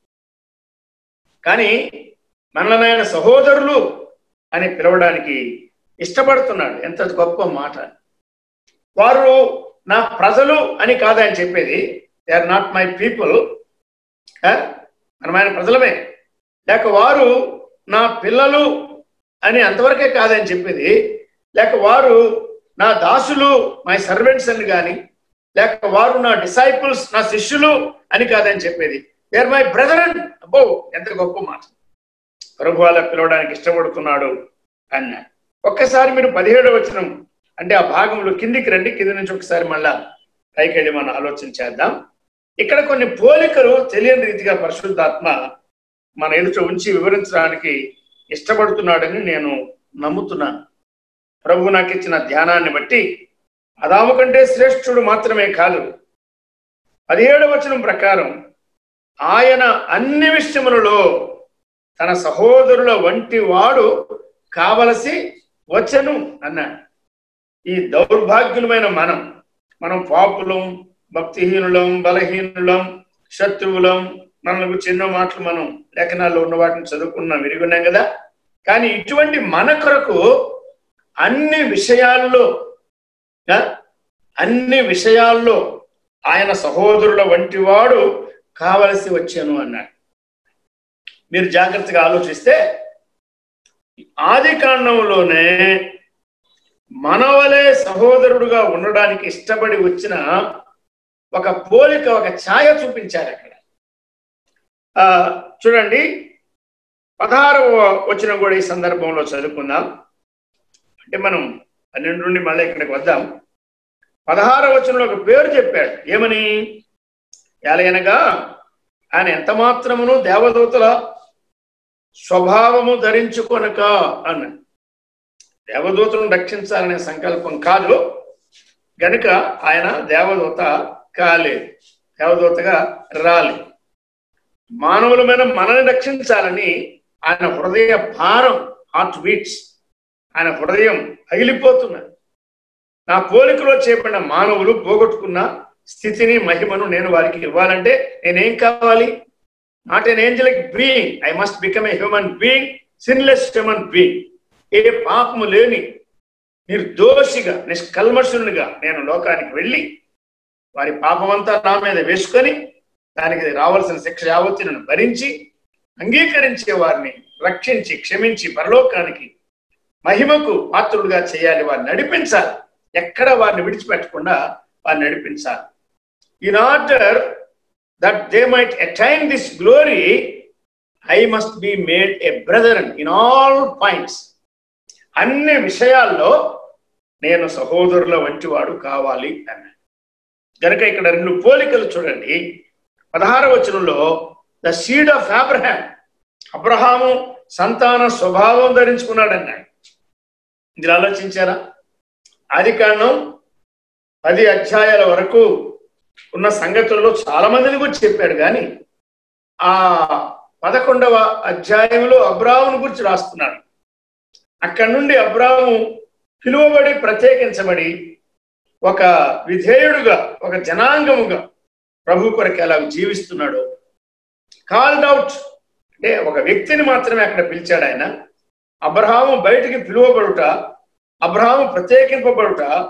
కానీ మనల్ని ఆయన సహోదరులు అని పిలవడానికి ఇష్టపడుతున్నాడు ఎంత గొప్ప మాట వారు నా ప్రజలు అని కాదు ఆయన చెప్పేది they are not my people మనం ఆయన ప్రజలమే లేక వారు నా పిల్లలు అని అంతవరకే కాదని చెప్పేది లేక వారు నా దాసులు మై సర్వెంట్స్ అని కానీ లేక వారు నా డిసైపుల్స్ నా శిష్యులు అని కాదని చెప్పేది they are my brother and అబ్బో ఎంత గొప్ప మాట ప్రభు అలా పిలవడానికి ఇష్టపడుతున్నాడు అన్నాడు ఒక్కసారి మీరు పదిహేడు వచనం అంటే ఆ భాగంలో కిందికి రండి కింది నుంచి ఒకసారి మళ్ళా పైకి వెళ్ళి మనం ఆలోచన చేద్దాం ఇక్కడ కొన్ని పోలికలు తెలియని రీతిగా పరిశుద్ధాత్మ మన ఎదుట ఉంచి వివరించడానికి ఇష్టపడుతున్నాడని నేను నమ్ముతున్నాను ప్రభు నాకు ఇచ్చిన ధ్యానాన్ని బట్టి అదాము కంటే శ్రేష్ఠుడు మాత్రమే కాదు పదిహేడు వచనం ప్రకారం ఆయన అన్ని విషయములలో తన సహోదరుల వంటి వాడు కావలసి వచ్చను అన్నాడు ఈ దౌర్భాగ్యులమైన మనం మనం పాపులం భక్తిహీనులం బలహీనులం శత్రువులం మనకు చిన్న మాటలు మనం లేఖనాల్లో ఉన్న వాటిని చదువుకున్నాం విరిగున్నాం కదా కానీ ఇటువంటి మన కొరకు అన్ని విషయాల్లో ఆ, అన్ని విషయాల్లో ఆయన సహోదరుల వంటి వాడు కావలసి వచ్చాను అన్నాడు మీరు జాగ్రత్తగా ఆలోచిస్తే ఆది కాండంలోనే మనవలే సహోదరుడుగా ఉండడానికి ఇష్టపడి వచ్చిన ఒక పోలిక ఒక ఛాయ చూపించారు అక్కడ ఆ, చూడండి పదహారవ వచ్చిన కూడా ఈ సందర్భంలో చదువుకుందాం అంటే మనం పన్నెండు నుండి మళ్ళీ ఇక్కడికి వద్దాం పదహారవ వచనంలో ఒక పేరు చెప్పాడు ఏమని ఎలయనగా ఆయన ఎంత మాత్రమును దేవదూతల స్వభావము ధరించుకొనక అన్నాడు దేవదూతలను రక్షించాలనే సంకల్పం కాదు గనుక ఆయన దేవదూత కాలేదు దేవదూతగా రాలేదు మానవులమైన మనల్ని రక్షించాలని ఆయన హృదయ భారం హార్ట్ బీట్స్ ఆయన హృదయం పగిలిపోతున్నది నా పోలికలో చేపడిన మానవులు పోగొట్టుకున్న స్థితిని మహిమను నేను వారికి ఇవ్వాలంటే నేనేం కావాలి not an angelic being I must become a human being sinless human being a పాపము లేని నిర్దోషిగా నిష్కల్మషునిగా నేను లోకానికి వెళ్ళి వారి పాపమంతా నా మీద వేసుకొని దానికి రావాల్సిన శిక్ష యావత్తులను భరించి అంగీకరించే వారిని రక్షించి క్షమించి పరలోకానికి మహిమకు పాత్రుడుగా చేయాలి వారిని నడిపించాలి ఎక్కడ వారిని విడిచిపెట్టకుండా వారిని నడిపించాలి in order that they might attain this glory I must be made a brother in all points అన్ని విషయాల్లో నేను సహోదరుల వంటి వాడు కావాలి అన్నాడు గనక ఇక్కడ రెండు పోలికలు చూడండి పదహార వచనంలో ద సీడ్ ఆఫ్ అబ్రహాం అబ్రహాము సంతాన స్వభావం ధరించుకున్నాడు అన్నాడు మీరు ఆలోచించారా ఆది కాండం పది అధ్యాయాల వరకు ఉన్న సంగతుల్లో చాలా మందిని గురించి చెప్పాడు కానీ ఆ పదకొండవ అధ్యాయంలో అబ్రాహ్ముని గురించి రాస్తున్నాడు అక్కడి నుండి అబ్రాహము పిలువబడి ప్రత్యేకించబడి ఒక విధేయుడుగా ఒక జనాంగముగా ప్రభు కొరకు ఎలా జీవిస్తున్నాడు కాల్డ్ అవుట్ అంటే ఒక వ్యక్తిని మాత్రమే అక్కడ పిలిచాడు ఆయన అబ్రహాము బయటికి పిలువబడుట అబ్రహాము ప్రత్యేకింపబడుట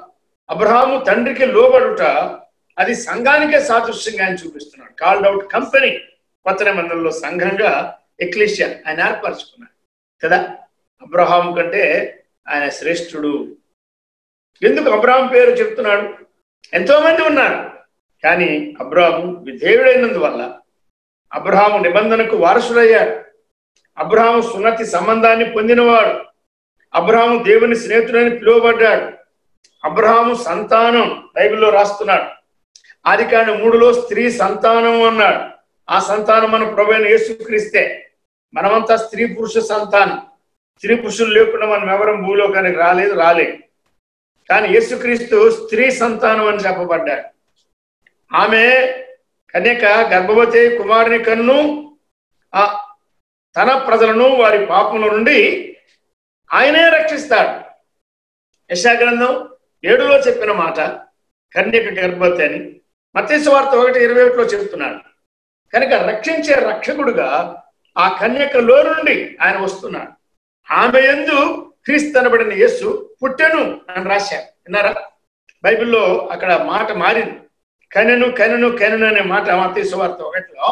అబ్రహాము తండ్రికి లోబడుట అది సంఘానికే సాదృశ్యంగా ఆయన చూపిస్తున్నాడు కాల్డ్ అవుట్ కంపెనీ కొత్త నిబంధనలో సంఘంగా ఎక్లీషియా ఆయన ఏర్పరచుకున్నాడు కదా అబ్రహాం కంటే ఆయన శ్రేష్ఠుడు ఎందుకు అబ్రహాం పేరు చెప్తున్నాడు ఎంతో మంది ఉన్నారు కానీ అబ్రహాము విధేయుడైనందువల్ల అబ్రహాము నిబంధనకు వారసుడయ్యాడు అబ్రహాము సున్నతి సంబంధాన్ని పొందినవాడు అబ్రహాము దేవుని స్నేహితుడని పిలువబడ్డాడు అబ్రహాము సంతానం బైబిల్లో రాస్తున్నాడు ఆది కాని మూడులో స్త్రీ సంతానం అన్నాడు ఆ సంతానం మన ప్రభు యేసుక్రీస్తే మనమంతా స్త్రీ పురుష సంతానం స్త్రీ పురుషులు లేకుండా మనం ఎవరం భూలోకానికి రాలేదు రాలేదు కానీ యేసుక్రీస్తు స్త్రీ సంతానం అని చెప్పబడ్డాడు ఆమె కన్యక గర్భవతి కుమారుని కన్ను ఆ తన ప్రజలను వారి పాపముల నుండి ఆయనే రక్షిస్తాడు యశాగ్రంథం ఏడులో చెప్పిన మాట కన్యక గర్భవతి అని మత్స్య వార్త ఒకటి ఇరవై ఒకటిలో చెబుతున్నాడు కనుక రక్షించే రక్షకుడుగా ఆ కన్యకలో నుండి ఆయన వస్తున్నాడు ఆమె ఎందు క్రీస్తనబడిన యేసు పుట్టెను అని రాశారు విన్నారా బైబిల్లో అక్కడ మాట మారింది కనెను కనెను కనెను అనే మాట మత్స్య వార్త ఒకటిలో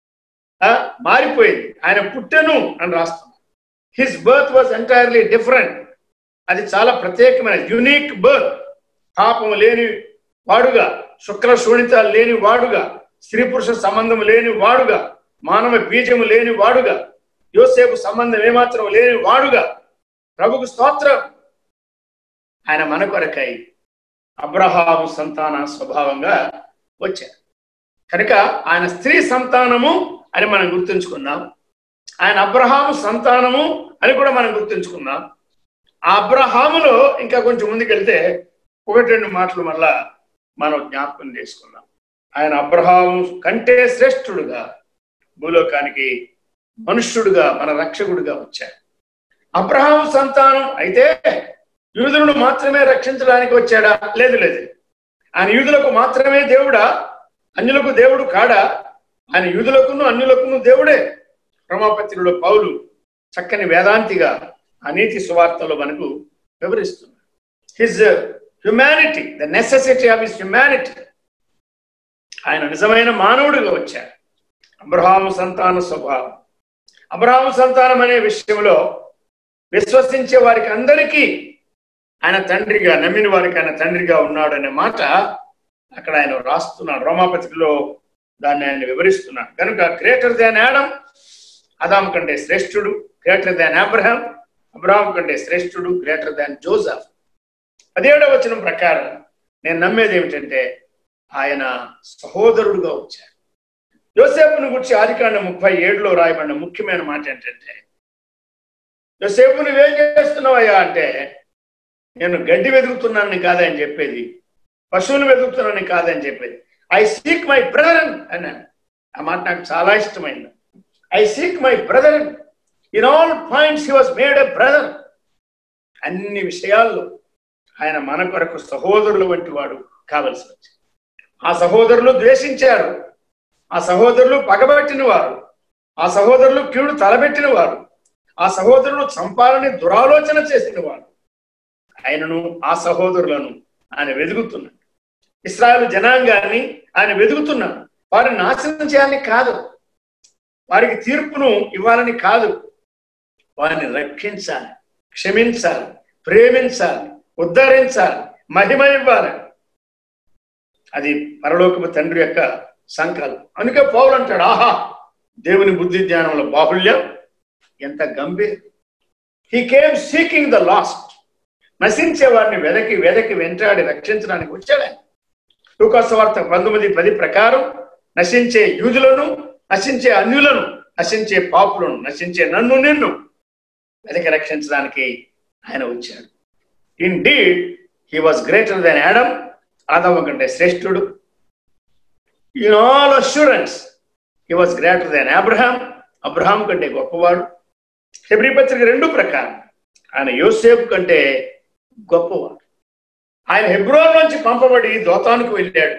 మారిపోయింది ఆయన పుట్టెను అని రాస్తున్నాడు his birth was entirely different అది చాలా ప్రత్యేకమైన యునిక్ బర్త్ పాపం లేని వాడుగా శుక్ర శూణితాలు లేని వాడుగా స్త్రీ పురుష సంబంధం లేని వాడుగా మానవ బీజము లేని వాడుగా యోసేపు సంబంధం ఏమాత్రం లేని వాడుగా ప్రభుకు స్తోత్రం ఆయన మన కొరకై అబ్రహాము సంతాన స్వభావంగా వచ్చారు కనుక ఆయన స్త్రీ సంతానము అని మనం గుర్తుంచుకున్నాం ఆయన అబ్రహాము సంతానము అని కూడా మనం గుర్తుంచుకున్నాం ఆ అబ్రహాములో ఇంకా కొంచెం ముందుకెళ్తే ఒకటి రెండు మాటలు మళ్ళా మనం జ్ఞాపకం చేసుకున్నాం ఆయన అబ్రహాము కంటే శ్రేష్ఠుడుగా భూలోకానికి మనుష్యుడుగా మన రక్షకుడుగా వచ్చాడు అబ్రహాము సంతానం అయితే యూదులను మాత్రమే రక్షించడానికి వచ్చాడా లేదు లేదు ఆయన యూదులకు మాత్రమే దేవుడా అన్యులకు దేవుడు కాడా ఆయన యూదులకును అన్యులకును దేవుడే రమాపత్రుడు పౌలు చక్కని వేదాంతిగా ఆ నీతి సువార్తలో మనకు వివరిస్తున్నాడు his humanity the necessity of his humanity ఆయన నిజమైన మానవుడిగా వచ్చాడు అబ్రహాము సంతాన స్వభావం అబ్రహాము సంతానం అనే విషయంలో విశ్వసించే వారికి అందరికీ ఆయన తండ్రిగా నమ్మిన వారికి ఆయన తండ్రిగా ఉన్నాడు అనే మాట అక్కడ ఆయన రాస్తున్నాడు రోమాపతిలో దాన్ని ఆయన వివరిస్తున్నాడు కనుక గ్రేటర్ దాన్ యాడమ్ అదాం కంటే శ్రేష్ఠుడు గ్రేటర్ దాన్ అబ్రహాం అబ్రహాం కంటే శ్రేష్ఠుడు గ్రేటర్ దాన్ జోసఫ్ పదిహేడవ వచనం ప్రకారం నేను నమ్మేది ఏమిటంటే ఆయన సహోదరుడుగా వచ్చాడు యోసేపును గురించి ఆదికాండ ముప్పై ఏడులో రాయబడిన ముఖ్యమైన మాట ఏంటంటే యోసేపు నువ్వేం చేస్తున్నావయ్యా అంటే నేను గడ్డి వెతుకుతున్నానని కాదని చెప్పేది పశువులు వెతుకుతున్నానని కాదని చెప్పేది ఐ సీక్ మై బ్రదర్ అన్నాను ఆ మాట నాకు చాలా ఇష్టమైంది I seek my brother in all points he was made a brother అన్ని విషయాల్లో ఆయన మన కొరకు సహోదరులు వంటి వాడు కావలసి వచ్చింది ఆ సహోదరులు ద్వేషించారు ఆ సహోదరులు పగబట్టిన వారు ఆ సహోదరులు కీడు తలబెట్టిన వారు ఆ సహోదరులు చంపాలని దురాలోచన చేసిన వారు ఆయనను ఆ సహోదరులను ఆయన వెతుకుతున్నాడు ఇస్రాయల్ జనాంగాన్ని ఆయన వెతుకుతున్నాడు వారిని నాశనం చేయాలని కాదు వారికి తీర్పును ఇవ్వాలని కాదు వారిని రక్షించాలి క్షమించాలి ప్రేమించాలి ఉద్ధరించాలి మహిమ ఇవ్వాలి అది పరలోకపు తండ్రి యొక్క సంకల్పం అందుకే పౌలు అంటాడు ఆహా దేవుని బుద్ధి జ్ఞానంలో బాహుల్యం ఎంత గంభీర్ he came seeking the lost నశించే వారిని వెదకి వెదకి వెంటాడి రక్షించడానికి వచ్చాడు ఆయన లూకాసవార్త పంతొమ్మిది పది ప్రకారం నశించే యూదులను నశించే అన్యులను నశించే పాపులను నశించే నన్ను నిన్ను వెదకి రక్షించడానికి ఆయన వచ్చాడు indeed he was greater than Adam ఆదమ్మ కంటే శ్రేష్ఠుడు in all assurance he was greater than Abraham Abraham కంటే గొప్పవాడు హెబ్రి పత్రిక రెండు ప్రకారం ఆయన యోసేపు కంటే గొప్పవాడు ఆయన హెబ్రోన్ నుంచి పంపబడి దోతానికి వెళ్ళాడు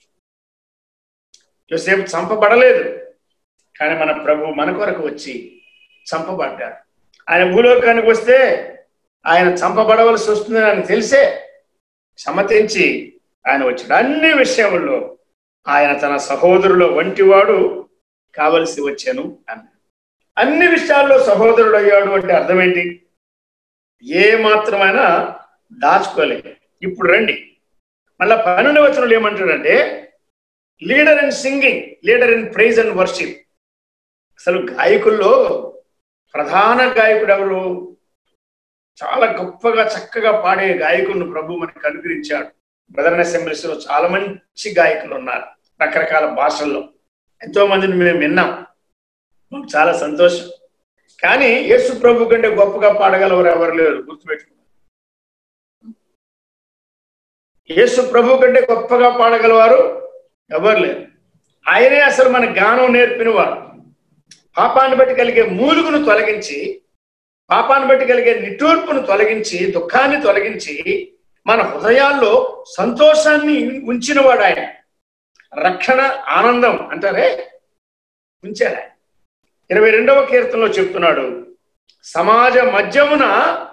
యోసేపు చంపబడలేదు కానీ మన ప్రభు మన కొరకు వచ్చి చంపబడ్డాడు ఆయన భూలోకానికి వస్తే ఆయన చంపబడవలసి వస్తుందని ఆయన తెలిసే సమ్మతించి ఆయన వచ్చాడు అన్ని విషయముల్లో ఆయన తన సహోదరుల వంటివాడు కావలసి వచ్చాను అన్నాడు అన్ని విషయాల్లో సహోదరుడు అయ్యాడు అంటే అర్థం ఏంటి ఏ మాత్రమైనా దాచుకోలేదు ఇప్పుడు రండి మళ్ళా పన్నెండు వచనంలో ఏమంటాడంటే leader in singing leader in praise and worship అసలు గాయకుల్లో ప్రధాన గాయకుడు ఎవరు చాలా గొప్పగా చక్కగా పాడే గాయకులను ప్రభు మనకు అనుగ్రహించాడు బ్రదర్ అసెంబ్లీస్ లో చాలా మంచి గాయకులు ఉన్నారు రకరకాల భాషల్లో ఎంతో మందిని మేము విన్నాం మాకు చాలా సంతోషం కానీ యేసు ప్రభు కంటే గొప్పగా పాడగలవారు ఎవరు లేరు గుర్తుపెట్టుకున్నారు యేసు ప్రభు కంటే గొప్పగా పాడగలవారు ఎవరు లేరు ఆయనే అసలు మన గానం నేర్పినవాడు పాపాన్ని బట్టి కలిగే మూలుగును తొలగించి పాపాన్ని బట్టి కలిగే నిట్టూర్పును తొలగించి దుఃఖాన్ని తొలగించి మన హృదయాల్లో సంతోషాన్ని ఉంచినవాడు ఆయన రక్షణ ఆనందం అంటారే ఉంచాడు ఆయన ఇరవై రెండవ కీర్తనలో చెప్తున్నాడు సమాజ మధ్యమున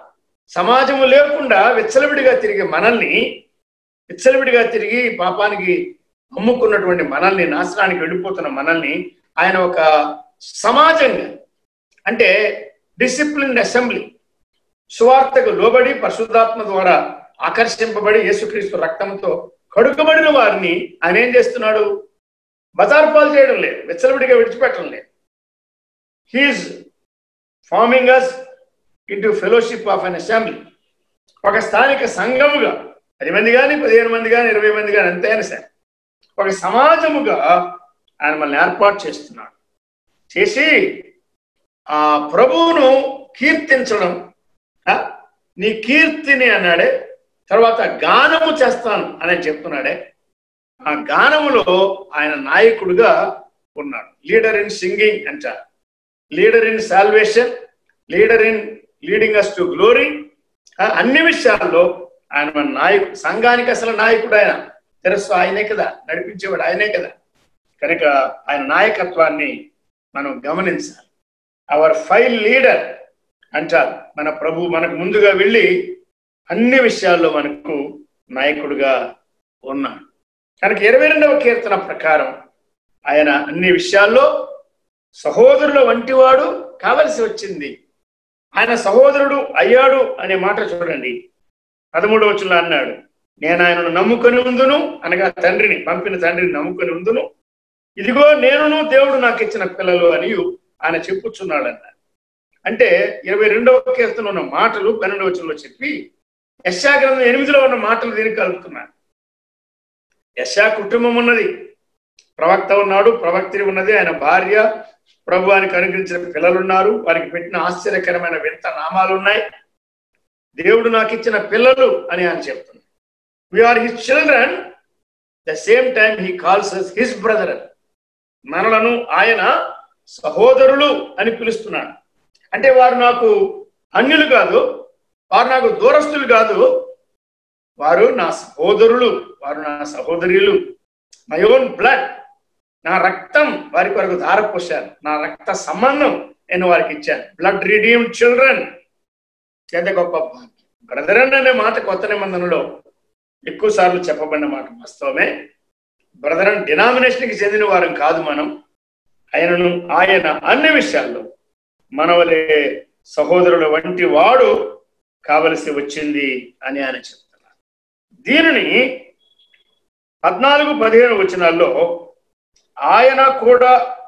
సమాజము లేకుండా విచ్చలవిడిగా తిరిగి మనల్ని విచ్చలవిడిగా తిరిగి పాపానికి అమ్ముకున్నటువంటి మనల్ని నాశనానికి వెళ్ళిపోతున్న మనల్ని ఆయన ఒక సమాజంగా అంటే డిసిప్లిన్ అసెంబ్లీ సువార్తకు లోబడి పరిశుద్ధాత్మ ద్వారా ఆకర్షింపబడి యేసుక్రీస్తు రక్తంతో కడుకబడిన వారిని ఆయన ఏం చేస్తున్నాడు బజార్ పాలు చేయడం లేదు విచ్చలవిడిగా విడిచిపెట్టడం లేదు he is forming us into fellowship of an assembly ఒక స్థానిక సంఘముగా పది మంది కానీ పదిహేను మంది కానీ ఇరవై మంది కానీ అంతైనా సరే ఒక సమాజముగా ఆయన మనల్ని ఏర్పాటు చేస్తున్నాడు చేసి ఆ ప్రభువును కీర్తించడం ఆ, నీ కీర్తిని అన్నాడే తర్వాత గానము చేస్తాను అని చెప్తున్నాడే ఆ గానములో ఆయన నాయకుడుగా ఉన్నాడు లీడర్ ఇన్ సింగింగ్ అంటారు leader in salvation leader in leading us to glory అన్ని విషయాల్లో ఆయన మన నాయకుడు సంఘానికి అసలు నాయకుడు ఆయన తెలుసు ఆయనే కదా నడిపించేవాడు ఆయనే కదా కనుక ఆయన నాయకత్వాన్ని మనం గమనించాలి అవర్ ఫైల్ లీడర్ అంటారు మన ప్రభు మనకు ముందుగా వెళ్ళి అన్ని విషయాల్లో మనకు నాయకుడుగా ఉన్నాడు కనుక ఇరవై రెండవ కీర్తన ప్రకారం ఆయన అన్ని విషయాల్లో సహోదరుల వంటివాడు కావలసి వచ్చింది ఆయన సహోదరుడు అయ్యాడు అనే మాట చూడండి పదమూడవ వచనంలో అన్నాడు నేను ఆయనను నమ్ముకొని ఉందును అనగా తండ్రిని పంపిన తండ్రిని నమ్ముకొని ఉందును ఇదిగో నేనును దేవుడు నాకు ఇచ్చిన పిల్లలు అని ఆయన చెప్పుచున్నాడు అన్నాడు అంటే ఇరవై రెండవ కీర్తన ఉన్న మాటలు పన్నెండవ వచనంలో చెప్పి యశా గ్రంథం ఎనిమిదిలో ఉన్న మాటలు దీనికి కలుపుతున్నాడు యశా కుటుంబం ఉన్నది ప్రవక్త ఉన్నాడు ప్రవక్తి ఉన్నది ఆయన భార్య ప్రభువానికి అనుగ్రహించిన పిల్లలు ఉన్నారు వారికి పెట్టిన ఆశ్చర్యకరమైన వింత నామాలు ఉన్నాయి దేవుడు నాకు ఇచ్చిన పిల్లలు అని ఆయన చెప్తున్నాడు we are his children the same time he calls his brother మనలను ఆయన సహోదరులు అని పిలుస్తున్నాడు అంటే వారు నాకు అన్యులు కాదు వారు నాకు దూరస్తులు కాదు వారు నా సహోదరులు వారు నా సహోదరులు మై ఓన్ బ్లడ్ నా రక్తం వారి కొరకు ధారపోశాను నా రక్త సంబంధం నేను వారికి ఇచ్చాను బ్లడ్ రిడీమ్ చిల్డ్రన్ చేత గొప్ప భాగ్యం బ్రదరన్ అనే మాట కొత్త నిబంధనలో ఎక్కువ సార్లు చెప్పబడిన మాట వాస్తవమే బ్రదరన్ డినామినేషన్కి చెందిన వారం కాదు మనం ఆయనను ఆయన అన్ని విషయాల్లో మనవలే సహోదరుల వంటి వాడు కావలసి వచ్చింది అని ఆయన చెప్తున్నారు దీనిని పద్నాలుగు పదిహేను వచనాల్లో ఆయన కూడా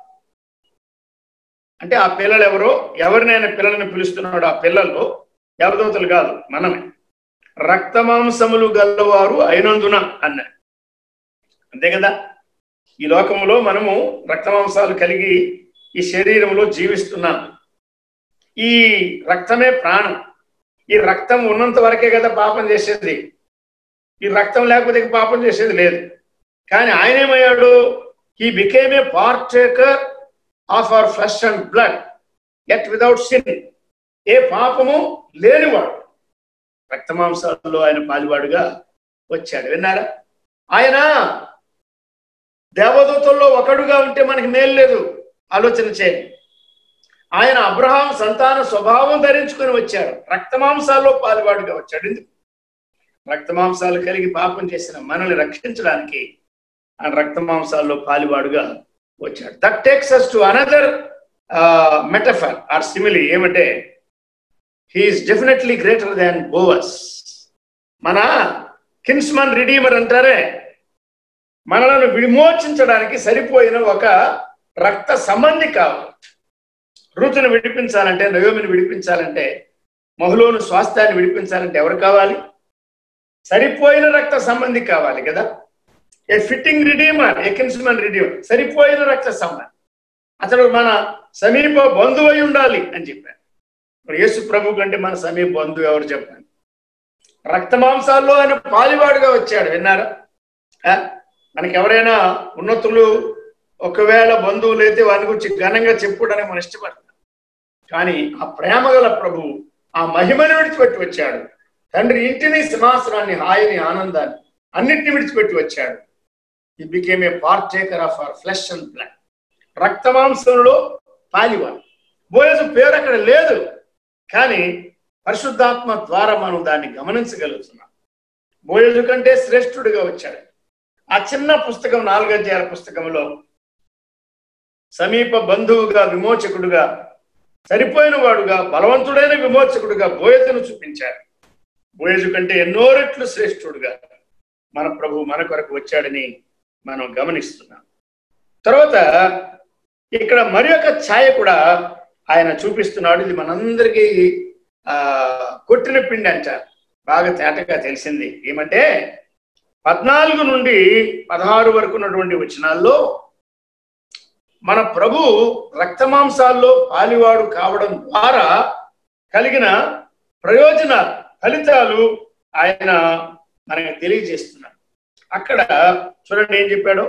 అంటే ఆ పిల్లలు ఎవరో ఎవరినైనా పిల్లల్ని పిలుస్తున్నాడు ఆ పిల్లలు ఎవదోతలు కాదు మనమే రక్తమాంసములు గల్లవారు అయినందున అన్నాడు అంతే కదా ఈ లోకంలో మనము రక్తమాంసాలు కలిగి ఈ శరీరంలో జీవిస్తున్నాం ఈ రక్తమే ప్రాణం ఈ రక్తం ఉన్నంత వరకే కదా పాపం చేసేది ఈ రక్తం లేకపోతే ఇక పాపం చేసేది లేదు కానీ ఆయన ఏమయ్యాడు he became a partaker of our flesh and blood yet without sin ఏ పాపము లేనివాడు రక్తమాంసాల్లో ఆయన పాలివాడుగా వచ్చాడు విన్నారా ఆయన దేవదూతల్లో ఒకడుగా ఉంటే మనకి మేలు లేదు ఆలోచన చేయండి ఆయన అబ్రహాం సంతాన స్వభావం ధరించుకొని వచ్చాడు రక్తమాంసాల్లో పాలివాడుగా వచ్చాడు ఎందుకు రక్తమాంసాలు కలిగి పాపం చేసిన మనల్ని రక్షించడానికి ఆయన రక్తమాంసాల్లో పాలివాడుగా వచ్చాడు that takes us to another metaphor or simile ఏమంటే he is definitely greater than Boaz మన కిన్స్మన్ రిడీమర్ అంటారే మనలను విమోచించడానికి సరిపోయిన ఒక రక్త సంబంధి కావాలి ఋతుని విడిపించాలంటే నయోమిని విడిపించాలంటే మహులోను స్వాస్థ్యాన్ని విడిపించాలంటే ఎవరు కావాలి సరిపోయిన రక్త సంబంధి కావాలి కదా a fitting redeemer a kinsman redeemer సరిపోయిన రక్త సంబంధి అతడు మన సమీప బంధువు అయి ఉండాలి అని చెప్పారు మరి యేసు ప్రభు కంటే మన సమీప బంధువు ఎవరు చెప్పాలి రక్త మాంసాల్లో ఆయన పాలివాడుగా వచ్చాడు విన్నారా ఆ? మనకి ఎవరైనా ఉన్నతులు ఒకవేళ బంధువులు అయితే వారి గురించి ఘనంగా చెప్పుకోవడానికి మనం ఇష్టపడతాం కానీ ఆ ప్రేమ గల ప్రభు ఆ మహిమను విడిచిపెట్టి వచ్చాడు తండ్రి ఇంటిని సింహాసనాన్ని హాయిని ఆనందాన్ని అన్నింటిని విడిచిపెట్టి వచ్చాడు he became a partaker of our flesh and blood రక్తమాంసంలో పాలివాడు బోయజు పేరు అక్కడ లేదు కానీ పరిశుద్ధాత్మ ద్వారా మనం దాన్ని గమనించగలుగుతున్నాం బోయజు కంటే శ్రేష్ఠుడిగా వచ్చాడు ఆ చిన్న పుస్తకం నాలుగధ్యాయాల పుస్తకంలో సమీప బంధువుగా విమోచకుడుగా సరిపోయిన వాడుగా బలవంతుడైన విమోచకుడుగా బోయజును చూపించాడు బోయజు కంటే ఎన్నో రెట్లు శ్రేష్ఠుడుగా మన ప్రభు మన కొరకు వచ్చాడని మనం గమనిస్తున్నాం తర్వాత ఇక్కడ మరి ఒక ఛాయ కూడా ఆయన చూపిస్తున్నాడు ఇది మనందరికీ ఆ కొట్టిన పిండి అంటారు బాగా తేటగా తెలిసింది ఏమంటే పద్నాలుగు నుండి పదహారు వరకు ఉన్నటువంటి వచనాల్లో మన ప్రభు రక్తమాంసాల్లో పాలివాడు కావడం ద్వారా కలిగిన ప్రయోజన ఫలితాలు ఆయన మనకి తెలియజేస్తున్నాడు అక్కడ చూడండి ఏం చెప్పాడు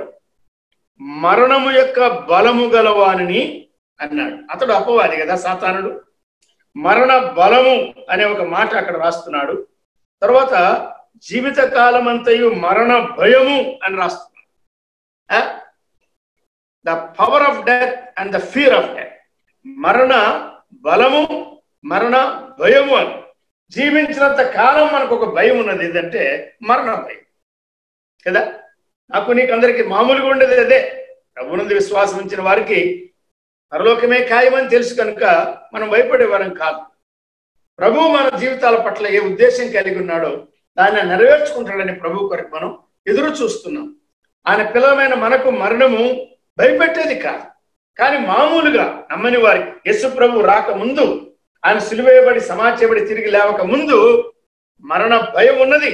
మరణము యొక్క బలము గలవానిని అన్నాడు అతడు అపవాది కదా సాతానుడు మరణ బలము అనే ఒక మాట అక్కడ రాస్తున్నాడు తర్వాత జీవిత కాలమంతయు మరణ భయము అని రాస్తున్నాడు the power of death and the fear of death మరణ బలము మరణ భయము అని జీవించినంత కాలం మనకు ఒక భయం ఉన్నది ఏంటంటే మరణ భయం కదా నాకు నీకు అందరికి మామూలుగా ఉండేది అదే ప్రభునందు విశ్వాసం ఉంచిన వారికి పరలోకమే ఖాయమని తెలుసు కనుక మనం భయపడేవారం కాదు ప్రభు మన జీవితాల పట్ల ఏ ఉద్దేశం కలిగి ఉన్నాడో దాన్ని నెరవేర్చుకుంటాడని ప్రభు కొరకు మనం ఎదురు చూస్తున్నాం ఆయన పిల్లమైన మనకు మరణము భయపెట్టేది కాదు కానీ మామూలుగా నమ్మని వారికి యశు ప్రభు రాక ముందు ఆయన సిలువేయబడి సమాచేయబడి తిరిగి లేవక ముందు మరణ భయం ఉన్నది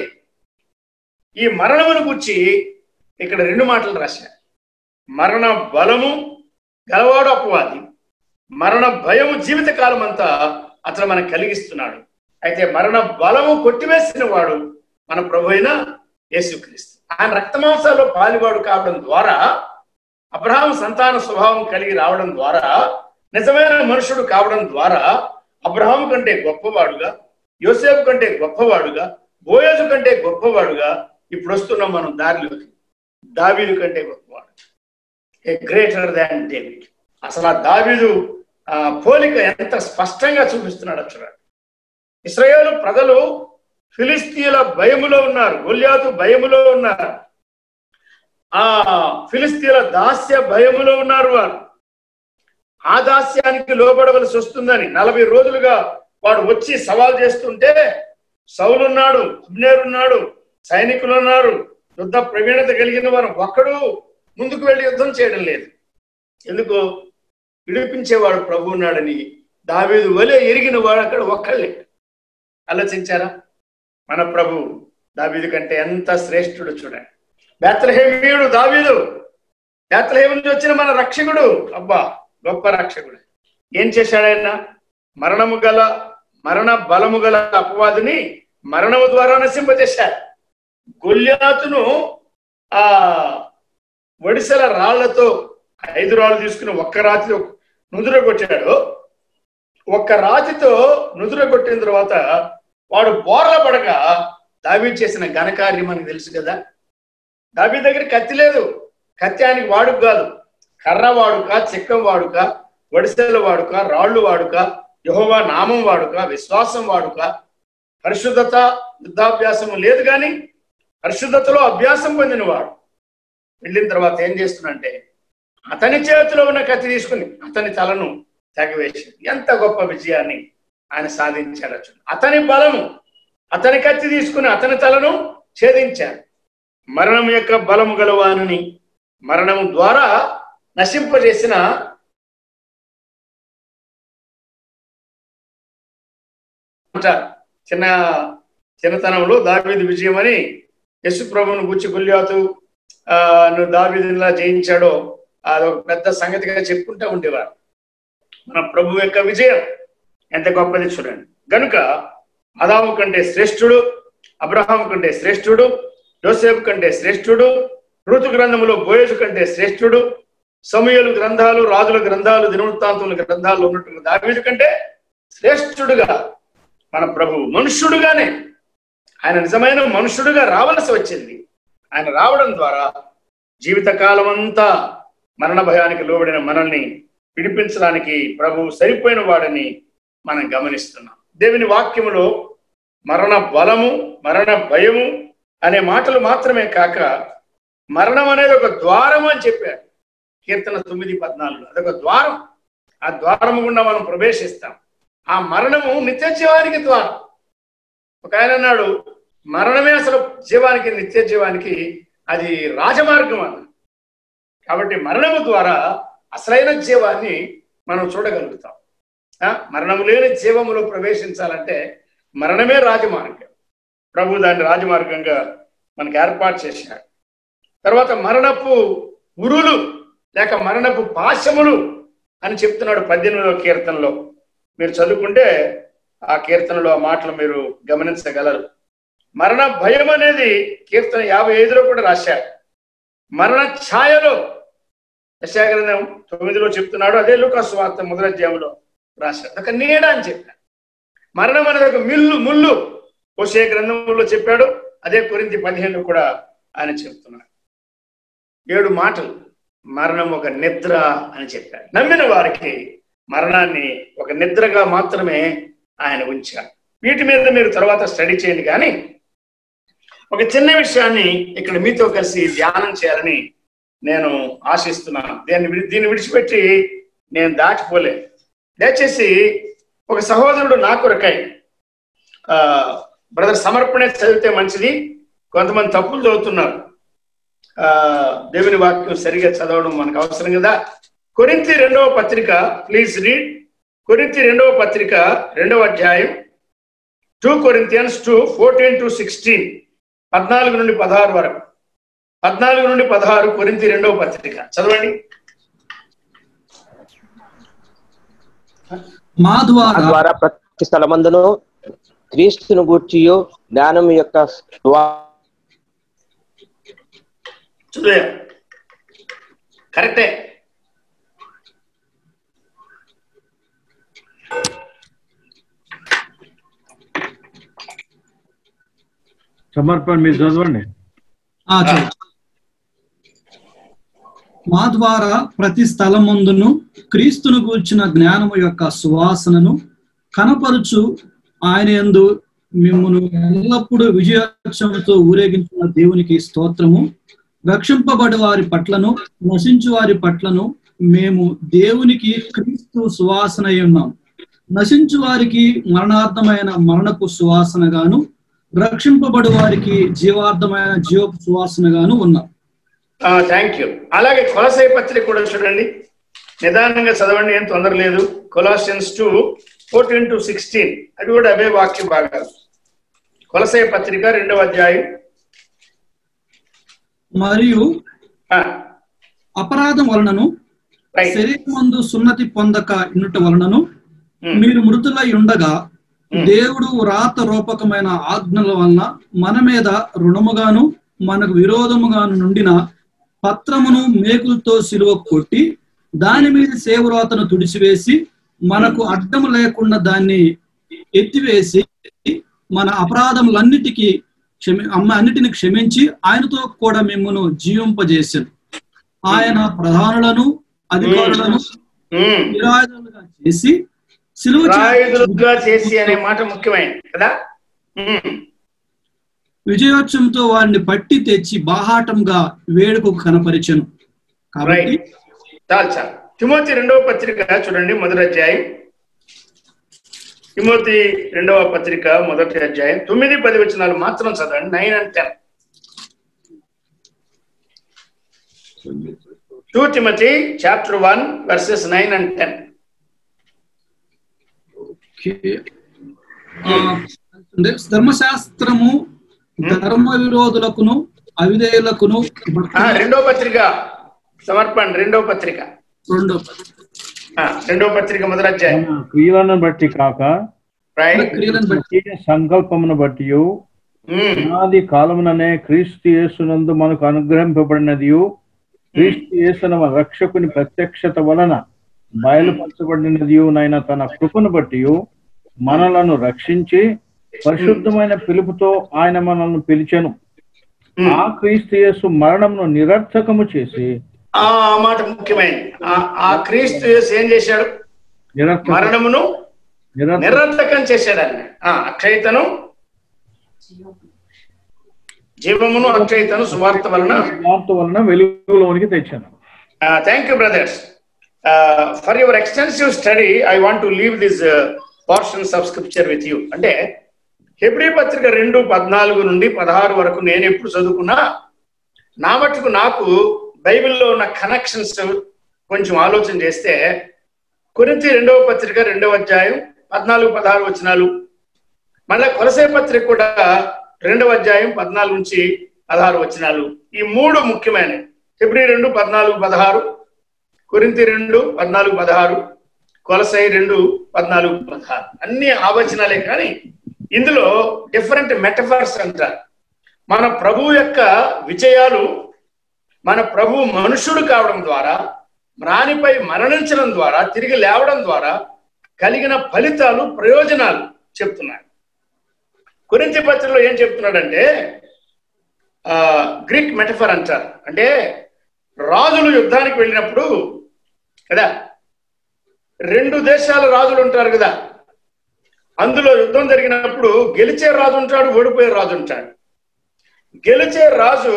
ఈ మరణమును గుర్చి ఇక్కడ రెండు మాటలు రాశారు మరణ బలము గలవాడు అపవాది మరణ భయము జీవితకాలం అంతా అతను మనకు కలిగిస్తున్నాడు అయితే మరణ బలము కొట్టివేసిన వాడు మన ప్రభు అయిన యేసుక్రీస్తు ఆయన రక్తమాంసాల్లో పాలివాడు కావడం ద్వారా అబ్రహాం సంతాన స్వభావం కలిగి రావడం ద్వారా నిజమైన మనుషుడు కావడం ద్వారా అబ్రహాం కంటే గొప్పవాడుగా యోసేపు కంటే గొప్పవాడుగా బోయజు కంటే గొప్పవాడుగా ఇప్పుడు వస్తున్నాం మనం దారిలోకి దావీదు కంటే గొప్పవాడు ఏ గ్రేటర్ దాన్ డేవిడ్ అసలు ఆ దావీదు ఆ పోలిక ఎంత స్పష్టంగా చూపిస్తున్నాడు చూడండి ఇస్రాయేలు ప్రజలు ఫిలిస్తీన్ల భయములో ఉన్నారు గొల్యాతు భయములో ఉన్నారు ఆ ఫిలిస్తీన్ల దాస్య భయములో ఉన్నారు వారు ఆ దాస్యానికి లోబడవలసి వస్తుందని నలభై రోజులుగా వాడు వచ్చి సవాల్ చేస్తుంటే సౌలున్నాడు అబ్నేరున్నాడు సైనికులు ఉన్నారు యుద్ధ ప్రవీణత కలిగిన వారు ఒక్కడు ముందుకు వెళ్ళి యుద్ధం చేయడం లేదు ఎందుకు విడిపించేవాడు ప్రభు ఉన్నాడని దావీదు వలె ఎరిగిన వాడు అక్కడ ఒక్కళ్ళే ఆలోచించారా మన ప్రభు దావీదు కంటే ఎంత శ్రేష్ఠుడు చూడండి బేత్లహేమీయుడు దావీదు బేత్లహేము నుంచి వచ్చిన మన రక్షకుడు అబ్బా గొప్ప రక్షకుడు ఏం చేశాడు ఆయన మరణము గల మరణ బలము గల అపవాదిని మరణము ద్వారా నశింపజేశాడు గొల్యాతును ఆ ఒడిసెల రాళ్లతో ఐదు రాళ్ళు తీసుకుని ఒక్క రాతిలో నుదుర కొట్టాడు ఒక్క రాతితో నుదుర కొట్టిన తర్వాత వాడు బోర్ల పడగా దావీ చేసిన ఘనకార్యం మనకు తెలుసు కదా దావీ దగ్గర కత్తి లేదు కత్తి ఆయనకి వాడుక కాదు కర్ర వాడుక చెక్కం వాడుక ఒడిసెల వాడుక రాళ్ళు వాడుక యహోవా నామం వాడుక విశ్వాసం వాడుక పరిశుద్ధత యుద్ధాభ్యాసము లేదు కానీ పరిశుద్ధతలో అభ్యాసం పొందినవాడు వెళ్ళిన తర్వాత ఏం చేస్తున్నంటే అతని చేతిలో ఉన్న కత్తి తీసుకుని అతని తలను తెగవేసి ఎంత గొప్ప విజయాన్ని ఆయన సాధించాడు చూడండి. అతని బలము అతని కత్తి తీసుకుని అతని తలను ఛేదించాడు మరణం యొక్క బలము గలవాని మరణము ద్వారా నశింపజేసిన అంటారు చిన్న చిన్నతనంలో దావీదు విజయం అని యశు ప్రభువును గుచ్చి గుల్యాతు ఆ నువ్వు దావీదులా జయించాడో అదొక పెద్ద సంగతిగా చెప్పుకుంటూ ఉండేవారు మన ప్రభు యొక్క విజయం ఎంత గొప్పది చూడండి గనుక అదాము కంటే శ్రేష్ఠుడు అబ్రహాం కంటే శ్రేష్ఠుడు యోసేపు కంటే శ్రేష్ఠుడు ఋతు గ్రంథములో బోయజు కంటే శ్రేష్ఠుడు సమయలు గ్రంథాలు రాజుల గ్రంథాలు దినవృత్తాంతముల గ్రంథాలు ఉన్నట్టుగా దావీదు కంటే శ్రేష్ఠుడుగా మన ప్రభువు మనుష్యుడుగానే ఆయన నిజమైన మనుష్యుడుగా రావలసి వచ్చింది ఆయన రావడం ద్వారా జీవితకాలం అంతా మరణ భయానికి లోబడిన మనల్ని విడిపించడానికి ప్రభువు సరిపోయిన వాడని మనం గమనిస్తున్నాం దేవుని వాక్యములో మరణ బలము మరణ భయము అనే మాటలు మాత్రమే కాక మరణం అనేది ఒక ద్వారం అని చెప్పారు కీర్తన తొమ్మిది పద్నాలుగు అదొక ద్వారం ఆ ద్వారము గుండా మనం ప్రవేశిస్తాం ఆ మరణము నిత్య జీవానికి ద్వారం ఒక ఆయన అన్నాడు మరణమే అసలు జీవానికి నిత్య జీవానికి అది రాజమార్గం అన్న కాబట్టి మరణము ద్వారా అసలైన జీవాన్ని మనం చూడగలుగుతాం ఆ, మరణము లేని జీవములో ప్రవేశించాలంటే మరణమే రాజమార్గం ప్రభు దాన్ని రాజమార్గంగా మనకు ఏర్పాటు చేశాడు తర్వాత మరణపు ఉరులు లేక మరణపు పాశములు అని చెప్తున్నాడు పద్దెనిమిదవ కీర్తనలో మీరు చదువుకుంటే ఆ కీర్తనలో ఆ మాటలు మీరు గమనించగలరు మరణ భయం అనేది కీర్తన యాభై ఐదులో కూడా రాశారు మరణ ఛాయలో యశాగ్రంథం తొమ్మిదిలో చెప్తున్నాడు అదే లూకాసు వార్త మొదటి అధ్యాయంలో రాశాడు ఒక నీడ అని చెప్పాడు మరణం అనేది ఒక మిల్లు ముళ్ళు ఓసే గ్రంథంలో చెప్పాడు అదే కొరింతి పదిహేను కూడా ఆయన చెప్తున్నాడు ఏడు మాటలు మరణం ఒక నిద్ర అని చెప్పాడు నమ్మిన వారికి మరణాన్ని ఒక నిద్రగా మాత్రమే ఆయన ఉంచాడు వీటి మీద మీరు తర్వాత స్టడీ చేయండి కానీ ఒక చిన్న విషయాన్ని ఇక్కడ మీతో కలిసి ధ్యానం చేయాలని నేను ఆశిస్తున్నాను దీన్ని విడి- దీన్ని విడిచిపెట్టి నేను దాటిపోలే దయచేసి ఒక సహోదరుడు నా కొరకై ఆ బ్రదర్ సమర్పణ చదివితే మంచిది కొంతమంది తప్పులు చదువుతున్నారు ఆ దేవుని వాక్యం సరిగా చదవడం మనకు అవసరం కదా కొరింతి రెండవ పత్రిక ప్లీజ్ రీడ్ కొరింతి రెండవ పత్రిక రెండవ అధ్యాయం two Corinthians two fourteen to sixteen పద్నాలుగు నుండి పదహారు వరకు పద్నాలుగు నుండి పదహారు కొరింతి రెండవ పత్రిక చదవండి మా ఆ ద్వారా ద్వారా ప్రతి స్థలమందును క్రీస్తును గూర్చియు జ్ఞానం యొక్క స్వ- చదివా కరెక్టే సమర్పణ మీరు చదవండి ఆ, చదువు. మా ద్వారా ప్రతి స్థలమందును క్రీస్తును గూర్చిన జ్ఞానము యొక్క సువాసనను కనపరుచు ఆయన యందు మిమ్మును ఎల్లప్పుడూ విజయోత్సవంతో ఊరేగించిన దేవునికి స్తోత్రము రక్షింపబడి వారి పట్లను నశించు వారి పట్లను మేము దేవునికి క్రీస్తు సువాసన అయి ఉన్నాం నశించు వారికి మరణార్థమైన మరణపు సువాసనగాను రక్షింపబడు వారికి జీవార్థమైన జీవపు సువాసనగాను ఉన్నాం థ్యాంక్ యూ అలాగే కొలసై పత్రిక కూడా చూడండి నిదానంగా చదవండి ఏం తొందర లేదు Colossians two fourteen to sixteen అది కూడా అవే వాక్య భాగాలు కొలసై పత్రిక రెండవ అధ్యాయం మరియు ఆ, అపరాధం వలనను రైట్ శరీరమందు సున్నతి పొందక ఇన్నుట వలనను ఉమ్, మీరు మృతులై ఉండగా Hmm. దేవుడు రాత రూపకమైన ఆజ్ఞల వలన మన మీద రుణముగాను మనకు విరోధముగాను నుండిన పత్రమును మేకులతో సిలువ కొట్టి దాని మీద సేవరాతను తుడిచివేసి మనకు అడ్డము లేకుండా దాన్ని ఎత్తివేసి మన అపరాధములన్నిటికీ క్షమి అమ్మ అన్నిటిని క్షమించి ఆయనతో కూడా మిమ్మను జీవింపజేసాను ఆయన ప్రధానులను అధికారులను ఉమ్. నిరాయుధులుగా చేసి సిలువ రాయుధులుగా చేసి అనే మాట ముఖ్యమైనది కదా ఉమ్, విజయోత్సవంతో వారిని పట్టి తెచ్చి బాహాటంగా వేడుకకు కనపరిచెను కాబట్టి రైట్ చాలు చాలు తిమోతి రెండవ పత్రిక చూడండి మొదటి అధ్యాయం తిమోతి రెండవ పత్రిక మొదటి అధ్యాయం తొమ్మిది పది వచనాలు మాత్రం చదవండి nine and ten two Timothy chapter one verses nine and ten okay. ఆ, అంటే ధర్మశాస్త్రము ధర్మ విరోధులకును అవిధేయులకును రెండో పత్రిక సమర్పణ రెండో పత్రిక రెండో ఆ, రెండో పత్రిక మొదటి అధ్యాయం మన క్రియలను బట్టి కాక రైట్ క్రియలను బట్టి స్వకీయ సంకల్పమును బట్టి ఉమ్, అనాది కాలముననే క్రీస్తు యేసునందు మనకు అనుగ్రహింపబడినది క్రీస్తు యేసున మన రక్షకుని ప్రత్యక్షత వలన బయలుపరచబడినది నైనా తన కృపను బట్టి మనలను రక్షించి పరిశుద్ధమైన పిలుపుతో ఆయన మనల్ని పిలిచెను ఉమ్. ఆ క్రీస్తు యేసు మరణమును నిరర్థకము చేసి ఆ మాట ముఖ్యమైనది ఆ- ఆ క్రీస్తు యేసు ఏం చేశాడు నిరర్థక మరణమును నిరర్థక నిరర్థకం చేశాడన్న ఆ అక్షయతను జీవమును అక్షయతను సువార్త వలన వార్త వలన వెలుగులోనికి తెచ్చాను thank you brothers for your extensive study I want to leave this portions of scripture with you అంటే హెబ్రి పత్రిక రెండు పద్నాలుగు నుండి పదహారు వరకు నేను ఎప్పుడు చదువుకున్నా నా మట్టుకు నాకు బైబిల్లో ఉన్న కనెక్షన్స్ కొంచెం ఆలోచన చేస్తే కొరింతి రెండవ పత్రిక రెండవ అధ్యాయం పద్నాలుగు పదహారు వచనాలు మళ్ళా కొలసే పత్రిక కూడా రెండవ అధ్యాయం పద్నాలుగు నుంచి పదహారు వచనాలు ఈ మూడు ముఖ్యమైనవి ఫిబ్రవరి రెండు పద్నాలుగు పదహారు కొరింతి రెండు పద్నాలుగు పదహారు కొలసై రెండు పద్నాలుగు పదహారు అన్ని ఆవచనాలే కానీ ఇందులో డిఫరెంట్ మెటఫర్స్ అంటారు మన ప్రభు యొక్క విజయాలు మన ప్రభు మనుషుడు కావడం ద్వారా రాణిపై మరణించడం ద్వారా తిరిగి లేవడం ద్వారా కలిగిన ఫలితాలు ప్రయోజనాలు చెప్తున్నాడు కొరింతి పత్రికలో ఏం చెప్తున్నాడంటే ఆ గ్రీక్ మెటఫర్ అంటారు అంటే రాజులు యుద్ధానికి వెళ్ళినప్పుడు కదా రెండు దేశాల రాజులు ఉంటారు కదా అందులో యుద్ధం జరిగినప్పుడు గెలిచే రాజు ఉంటాడు ఓడిపోయే రాజు ఉంటాడు గెలిచే రాజు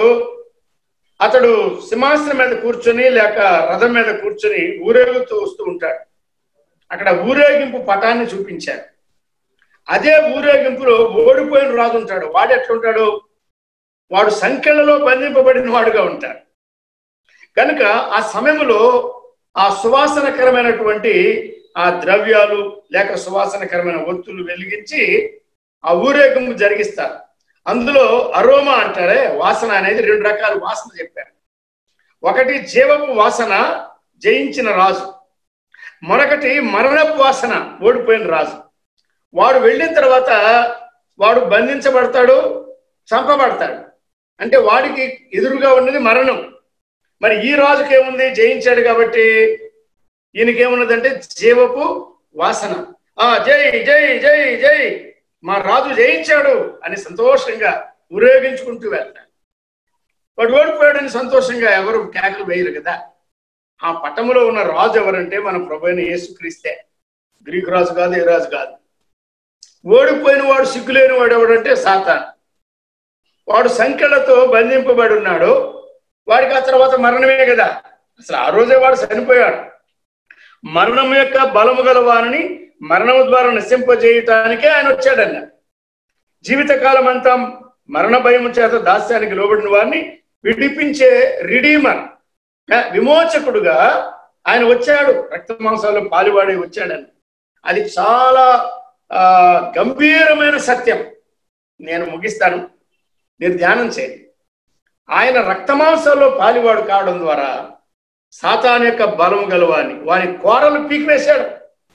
అతడు సింహాసనం మీద కూర్చొని లేక రథం మీద కూర్చొని ఊరేగుతూ వస్తూ ఉంటాడు అక్కడ ఊరేగింపు పటాన్ని చూపించారు అదే ఊరేగింపులో ఓడిపోయిన రాజు ఉంటాడు వాడు ఎట్లుంటాడు వాడు సంఖ్యలలో బంధింపబడిన వాడుగా ఉంటాడు కనుక ఆ సమయంలో ఆ సువాసనకరమైనటువంటి ఆ ద్రవ్యాలు లేక సువాసనకరమైన ఒత్తులు వెలిగించి ఆ ఊరేగింపు జరిగిస్తారు అందులో అరోమా అంటారే వాసన అనేది రెండు రకాల వాసన చెప్పారు ఒకటి జీవపు వాసన జయించిన రాజు మరొకటి మరణపు వాసన ఓడిపోయిన రాజు వాడు వెళ్ళిన తర్వాత వాడు బంధించబడతాడు చంపబడతాడు అంటే వాడికి ఎదురుగా ఉన్నది మరణం మరి ఈ రాజుకి ఏముంది జయించాడు కాబట్టి ఈయనకేమున్నదంటే జీవపు వాసన ఆ జై జై జై జై మా రాజు జయించాడు అని సంతోషంగా ఊరేగించుకుంటూ వెళ్తాడు వాడు ఓడిపోయాడని సంతోషంగా ఎవరు కేకలు వేయరు కదా ఆ పట్టములో ఉన్న రాజు ఎవరంటే మన ప్రభు అయిన యేసుక్రీస్తే గ్రీకు రాజు కాదు ఏ రాజు కాదు ఓడిపోయిన వాడు సిగ్గులేని వాడు ఎవడంటే సాతాన్ వాడు సంఖ్యలతో బంధింపబడి ఉన్నాడు వాడికి ఆ తర్వాత మరణమే కదా అసలు ఆ రోజే వాడు చనిపోయాడు మరణం యొక్క బలము గల వారిని మరణము ద్వారా నశింపజేయటానికే ఆయన వచ్చాడన్న జీవితకాలం అంతా మరణ భయం చేత దాస్యానికి లోబడిన వారిని విడిపించే రిడీమర్ ఆ, విమోచకుడుగా ఆయన వచ్చాడు రక్త మాంసాల్లో పాలువాడి వచ్చాడని అది చాలా ఆ, గంభీరమైన సత్యం నేను ముగిస్తాను మీరు ధ్యానం చేయండి ఆయన రక్తమాంసాల్లో పాలివాడు కావడం ద్వారా సాతాన్ యొక్క బలం గలవాని వాని కోరలు పీకివేశాడు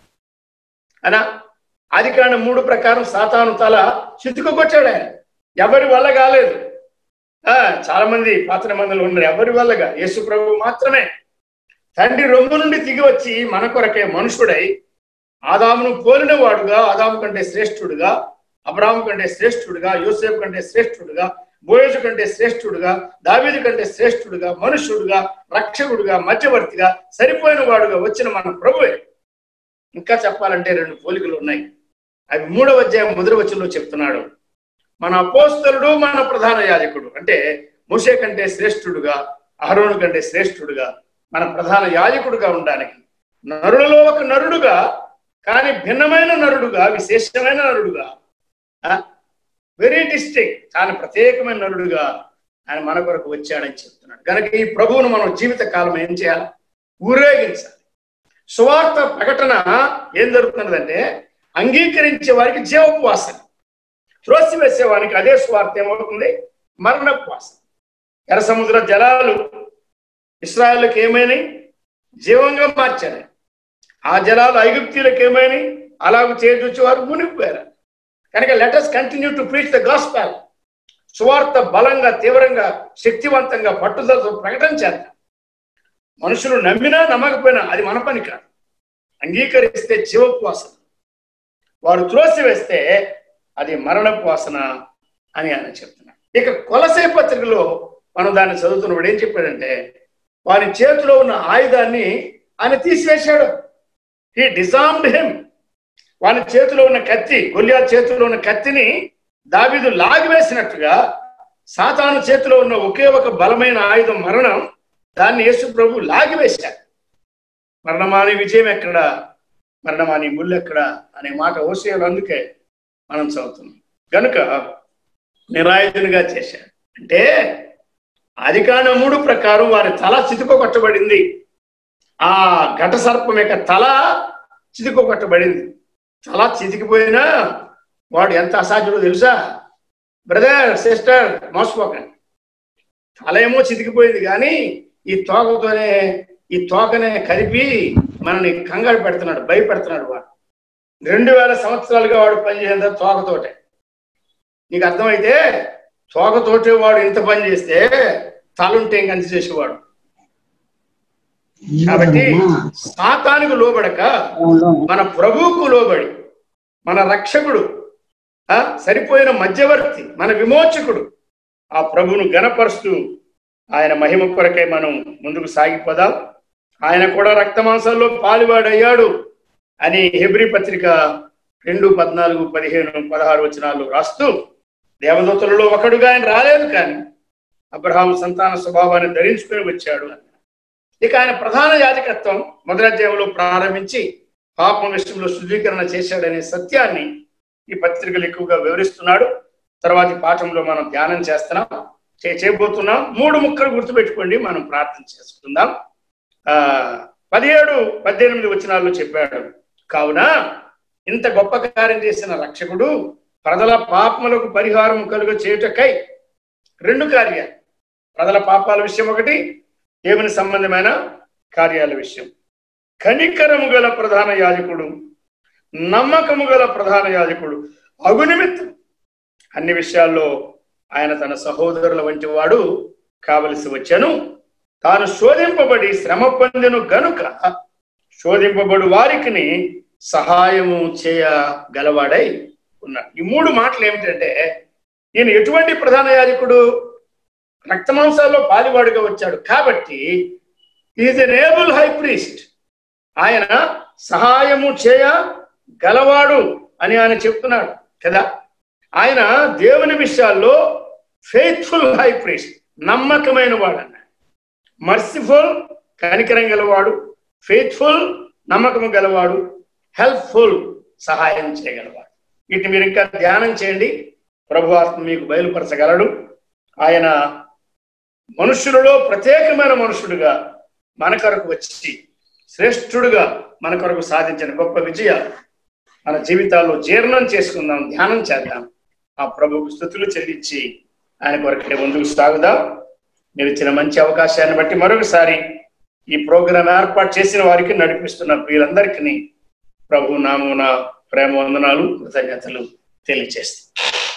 అనా అది కాని మూడు ప్రకారం సాతాను తల చితుకొచ్చాడు ఆయన ఎవరి వల్ల కాలేదు ఆ చాలా మంది పాత్ర మందులు ఉన్నారు ఎవరి వల్లగా యేసు ప్రభు మాత్రమే తండ్రి రొమ్ము నుండి దిగి వచ్చి మన కొరకే మనుషుడై ఆదామును పోలిన వాడుగా ఆదాము కంటే శ్రేష్ఠుడుగా అబ్రాము కంటే శ్రేష్ఠుడుగా యోసేపు కంటే శ్రేష్ఠుడుగా బోయజు కంటే శ్రేష్ఠుడుగా దావీదు కంటే శ్రేష్ఠుడుగా మనుష్యుడుగా రక్షకుడుగా మధ్యవర్తిగా సరిపోయిన వాడుగా వచ్చిన మన ప్రభువే ఇంకా చెప్పాలంటే రెండు పోలికలు ఉన్నాయి అవి మూడవ అధ్యాయం మొదటి వచనంలో చెప్తున్నాడు మన అపోస్తలుడు మన ప్రధాన యాజకుడు అంటే మూసే కంటే శ్రేష్ఠుడుగా అహరోను కంటే శ్రేష్ఠుడుగా మన ప్రధాన యాజకుడుగా ఉండడానికి నరులలో ఒక నరుడుగా కానీ భిన్నమైన నరుడుగా విశేషమైన నరుడుగా వెరీ డిస్టింగ్ చాలా ప్రత్యేకమైన నరుడుగా ఆయన మన కొరకు వచ్చాడని చెప్తున్నాడు కనుక ఈ ప్రభువును మనం జీవిత కాలం ఏం చేయాలి ఊరేగించాలి సువార్త ప్రకటన ఏం జరుగుతున్నదంటే అంగీకరించే వారికి జీవోపవాసం త్రోసివేసే వారికి అదే స్వార్థ ఏమవుతుంది మరణోపవాసం ఎర్ర సముద్ర జలాలు ఇస్రాయల్కి ఏమైనాయి జీవంగా మార్చారు ఆ జలాలు ఐగుప్తీలకు ఏమైనాయి అలాగ చేర్చొచ్చి వారు మునిగిపోయారు కనుక letters continue to preach the gospel సువార్త బలంగా తీవ్రంగా శక్తివంతంగా పట్టుదలతో ప్రకటన చేద్దాం మనుషులు నమ్మినా నమ్మకపోయినా అది మన పని కాదు అంగీకరిస్తే జీవోపవాసన వారు త్రోసివేస్తే అది మరణోపవాసన అని ఆయన చెప్తున్నారు ఇక కొలసే పత్రికలో మనం దాన్ని చదువుతున్నప్పుడు ఏం చెప్పాడంటే వారి చేతిలో ఉన్న ఆయుధాన్ని ఆయన తీసివేశాడు ఈ డిజామ్డ్ హిమ్ వాని చేతిలో ఉన్న కత్తి గొల్లియా చేతిలో ఉన్న కత్తిని దావిదు లాగివేసినట్టుగా సాతాను చేతిలో ఉన్న ఒకే ఒక బలమైన ఆయుధం మరణం దాన్ని యేసు ప్రభు లాగివేశాడు మరణమాని విజయం ఎక్కడ మరణమాని ముళ్ళు ఎక్కడ అనే మాట ఓసేలు అందుకే మనం చదువుతున్నాం గనుక నిరాయుధునిగా చేశాడు అంటే అధికార మూడు ప్రకారం వారి తల చితుకొట్టబడింది ఆ ఘట సర్పం యొక్క తల చితుకొట్టబడింది తల చితికిపోయినా వాడు ఎంత అసాధ్యుడో తెలుసా బ్రదర్ సిస్టర్ మోసపోకండి తల ఏమో చితికిపోయింది కానీ ఈ తోకతోనే ఈ తోకనే కలిపి మనని కంగారు పెడుతున్నాడు భయపెడుతున్నాడు వాడు రెండు వేల సంవత్సరాలుగా వాడు పనిచేసిన తోకతోటే నీకు అర్థమైతే తోకతోటే వాడు ఇంత పని చేస్తే తలుంటే ఇంకంత చేసేవాడు కాబట్టి సాతానికి లోబడక మన ప్రభువుకు లోబడి మన రక్షకుడు ఆ సరిపోయిన మధ్యవర్తి మన విమోచకుడు ఆ ప్రభును గణపరుస్తూ ఆయన మహిమ కొరకై మనం ముందుకు సాగిపోదాం ఆయన కూడా రక్తమాంసాల్లో పాలువాడయ్యాడు అని హెబ్రి పత్రిక రెండు పద్నాలుగు పదిహేను పదహారు వచనాలు రాస్తూ దేవదూతలలో ఒకడుగా ఆయన రాలేదు కానీ అబ్రహాం సంతాన స్వభావాన్ని ధరించుకుని వచ్చాడు అని ఇక ఆయన ప్రధాన యాజకత్వం మొదలధ్యాయంలో ప్రారంభించి పాపం విషయంలో శుద్ధీకరణ చేశాడనే సత్యాన్ని ఈ పత్రికలు ఎక్కువగా వివరిస్తున్నాడు తర్వాతి పాఠంలో మనం ధ్యానం చేస్తున్నాం చే- చేయబోతున్నాం మూడు ముక్కలు గుర్తుపెట్టుకోండి మనం ప్రార్థన చేసుకుందాం ఆ పదిహేడు పద్దెనిమిది వచనాల్లో చెప్పాడు కావున ఇంత గొప్ప కార్యం చేసిన రక్షకుడు ప్రజల పాపములకు పరిహారం కలుగ చేయుటకై రెండు కార్యాలు ప్రజల పాపాల విషయం ఒకటి దేవుని సంబంధమైన కార్యాల విషయం కనికరము గల ప్రధాన యాజకుడు నమ్మకము గల ప్రధాన యాజకుడు అగునిమిత్తం అన్ని విషయాల్లో ఆయన తన సహోదరుల వంటి వాడు కావలసి వచ్చాను తాను శోధింపబడి శ్రమ పొందెను గనుక శోధింపబడు వారికి సహాయము చేయగలవాడై ఉన్నాడు ఈ మూడు మాటలు ఏమిటంటే ఈయన ఎటువంటి ప్రధాన యాజకుడు రక్తమాంసాల్లో పాలివాడుగా వచ్చాడు కాబట్టి is an able high priest ఆయన సహాయము చేయ గలవాడు అని ఆయన చెప్తున్నాడు కదా ఆయన దేవుని విషయాల్లో ఫెయిత్ఫుల్ హై ప్రీస్ట్ నమ్మకమైన వాడు అన్నాడు మర్సిఫుల్ కనికరం గలవాడు ఫెయిత్ఫుల్ నమ్మకము గలవాడు హెల్ప్ఫుల్ సహాయం చేయగలవాడు వీటిని మీరు ఇంకా ధ్యానం చేయండి ప్రభు ఆత్మ మీకు బయలుపరచగలడు ఆయన మనుషులలో ప్రత్యేకమైన మనుషుడుగా మన కొరకు వచ్చి శ్రేష్ఠుడుగా మన కొరకు సాధించిన గొప్ప విజయాలు మన జీవితాల్లో జీర్ణం చేసుకుందాం ధ్యానం చేద్దాం ఆ ప్రభుకు స్థుతులు చెల్లించి ఆయన కొరకే ముందుకు సాగుదాం మీరు ఇచ్చిన మంచి అవకాశాన్ని బట్టి మరొకసారి ఈ ప్రోగ్రాం ఏర్పాటు చేసిన వారికి నడిపిస్తున్న వీరందరికీ ప్రభు నామున ప్రేమ వందనాలు కృతజ్ఞతలు తెలియజేస్తాం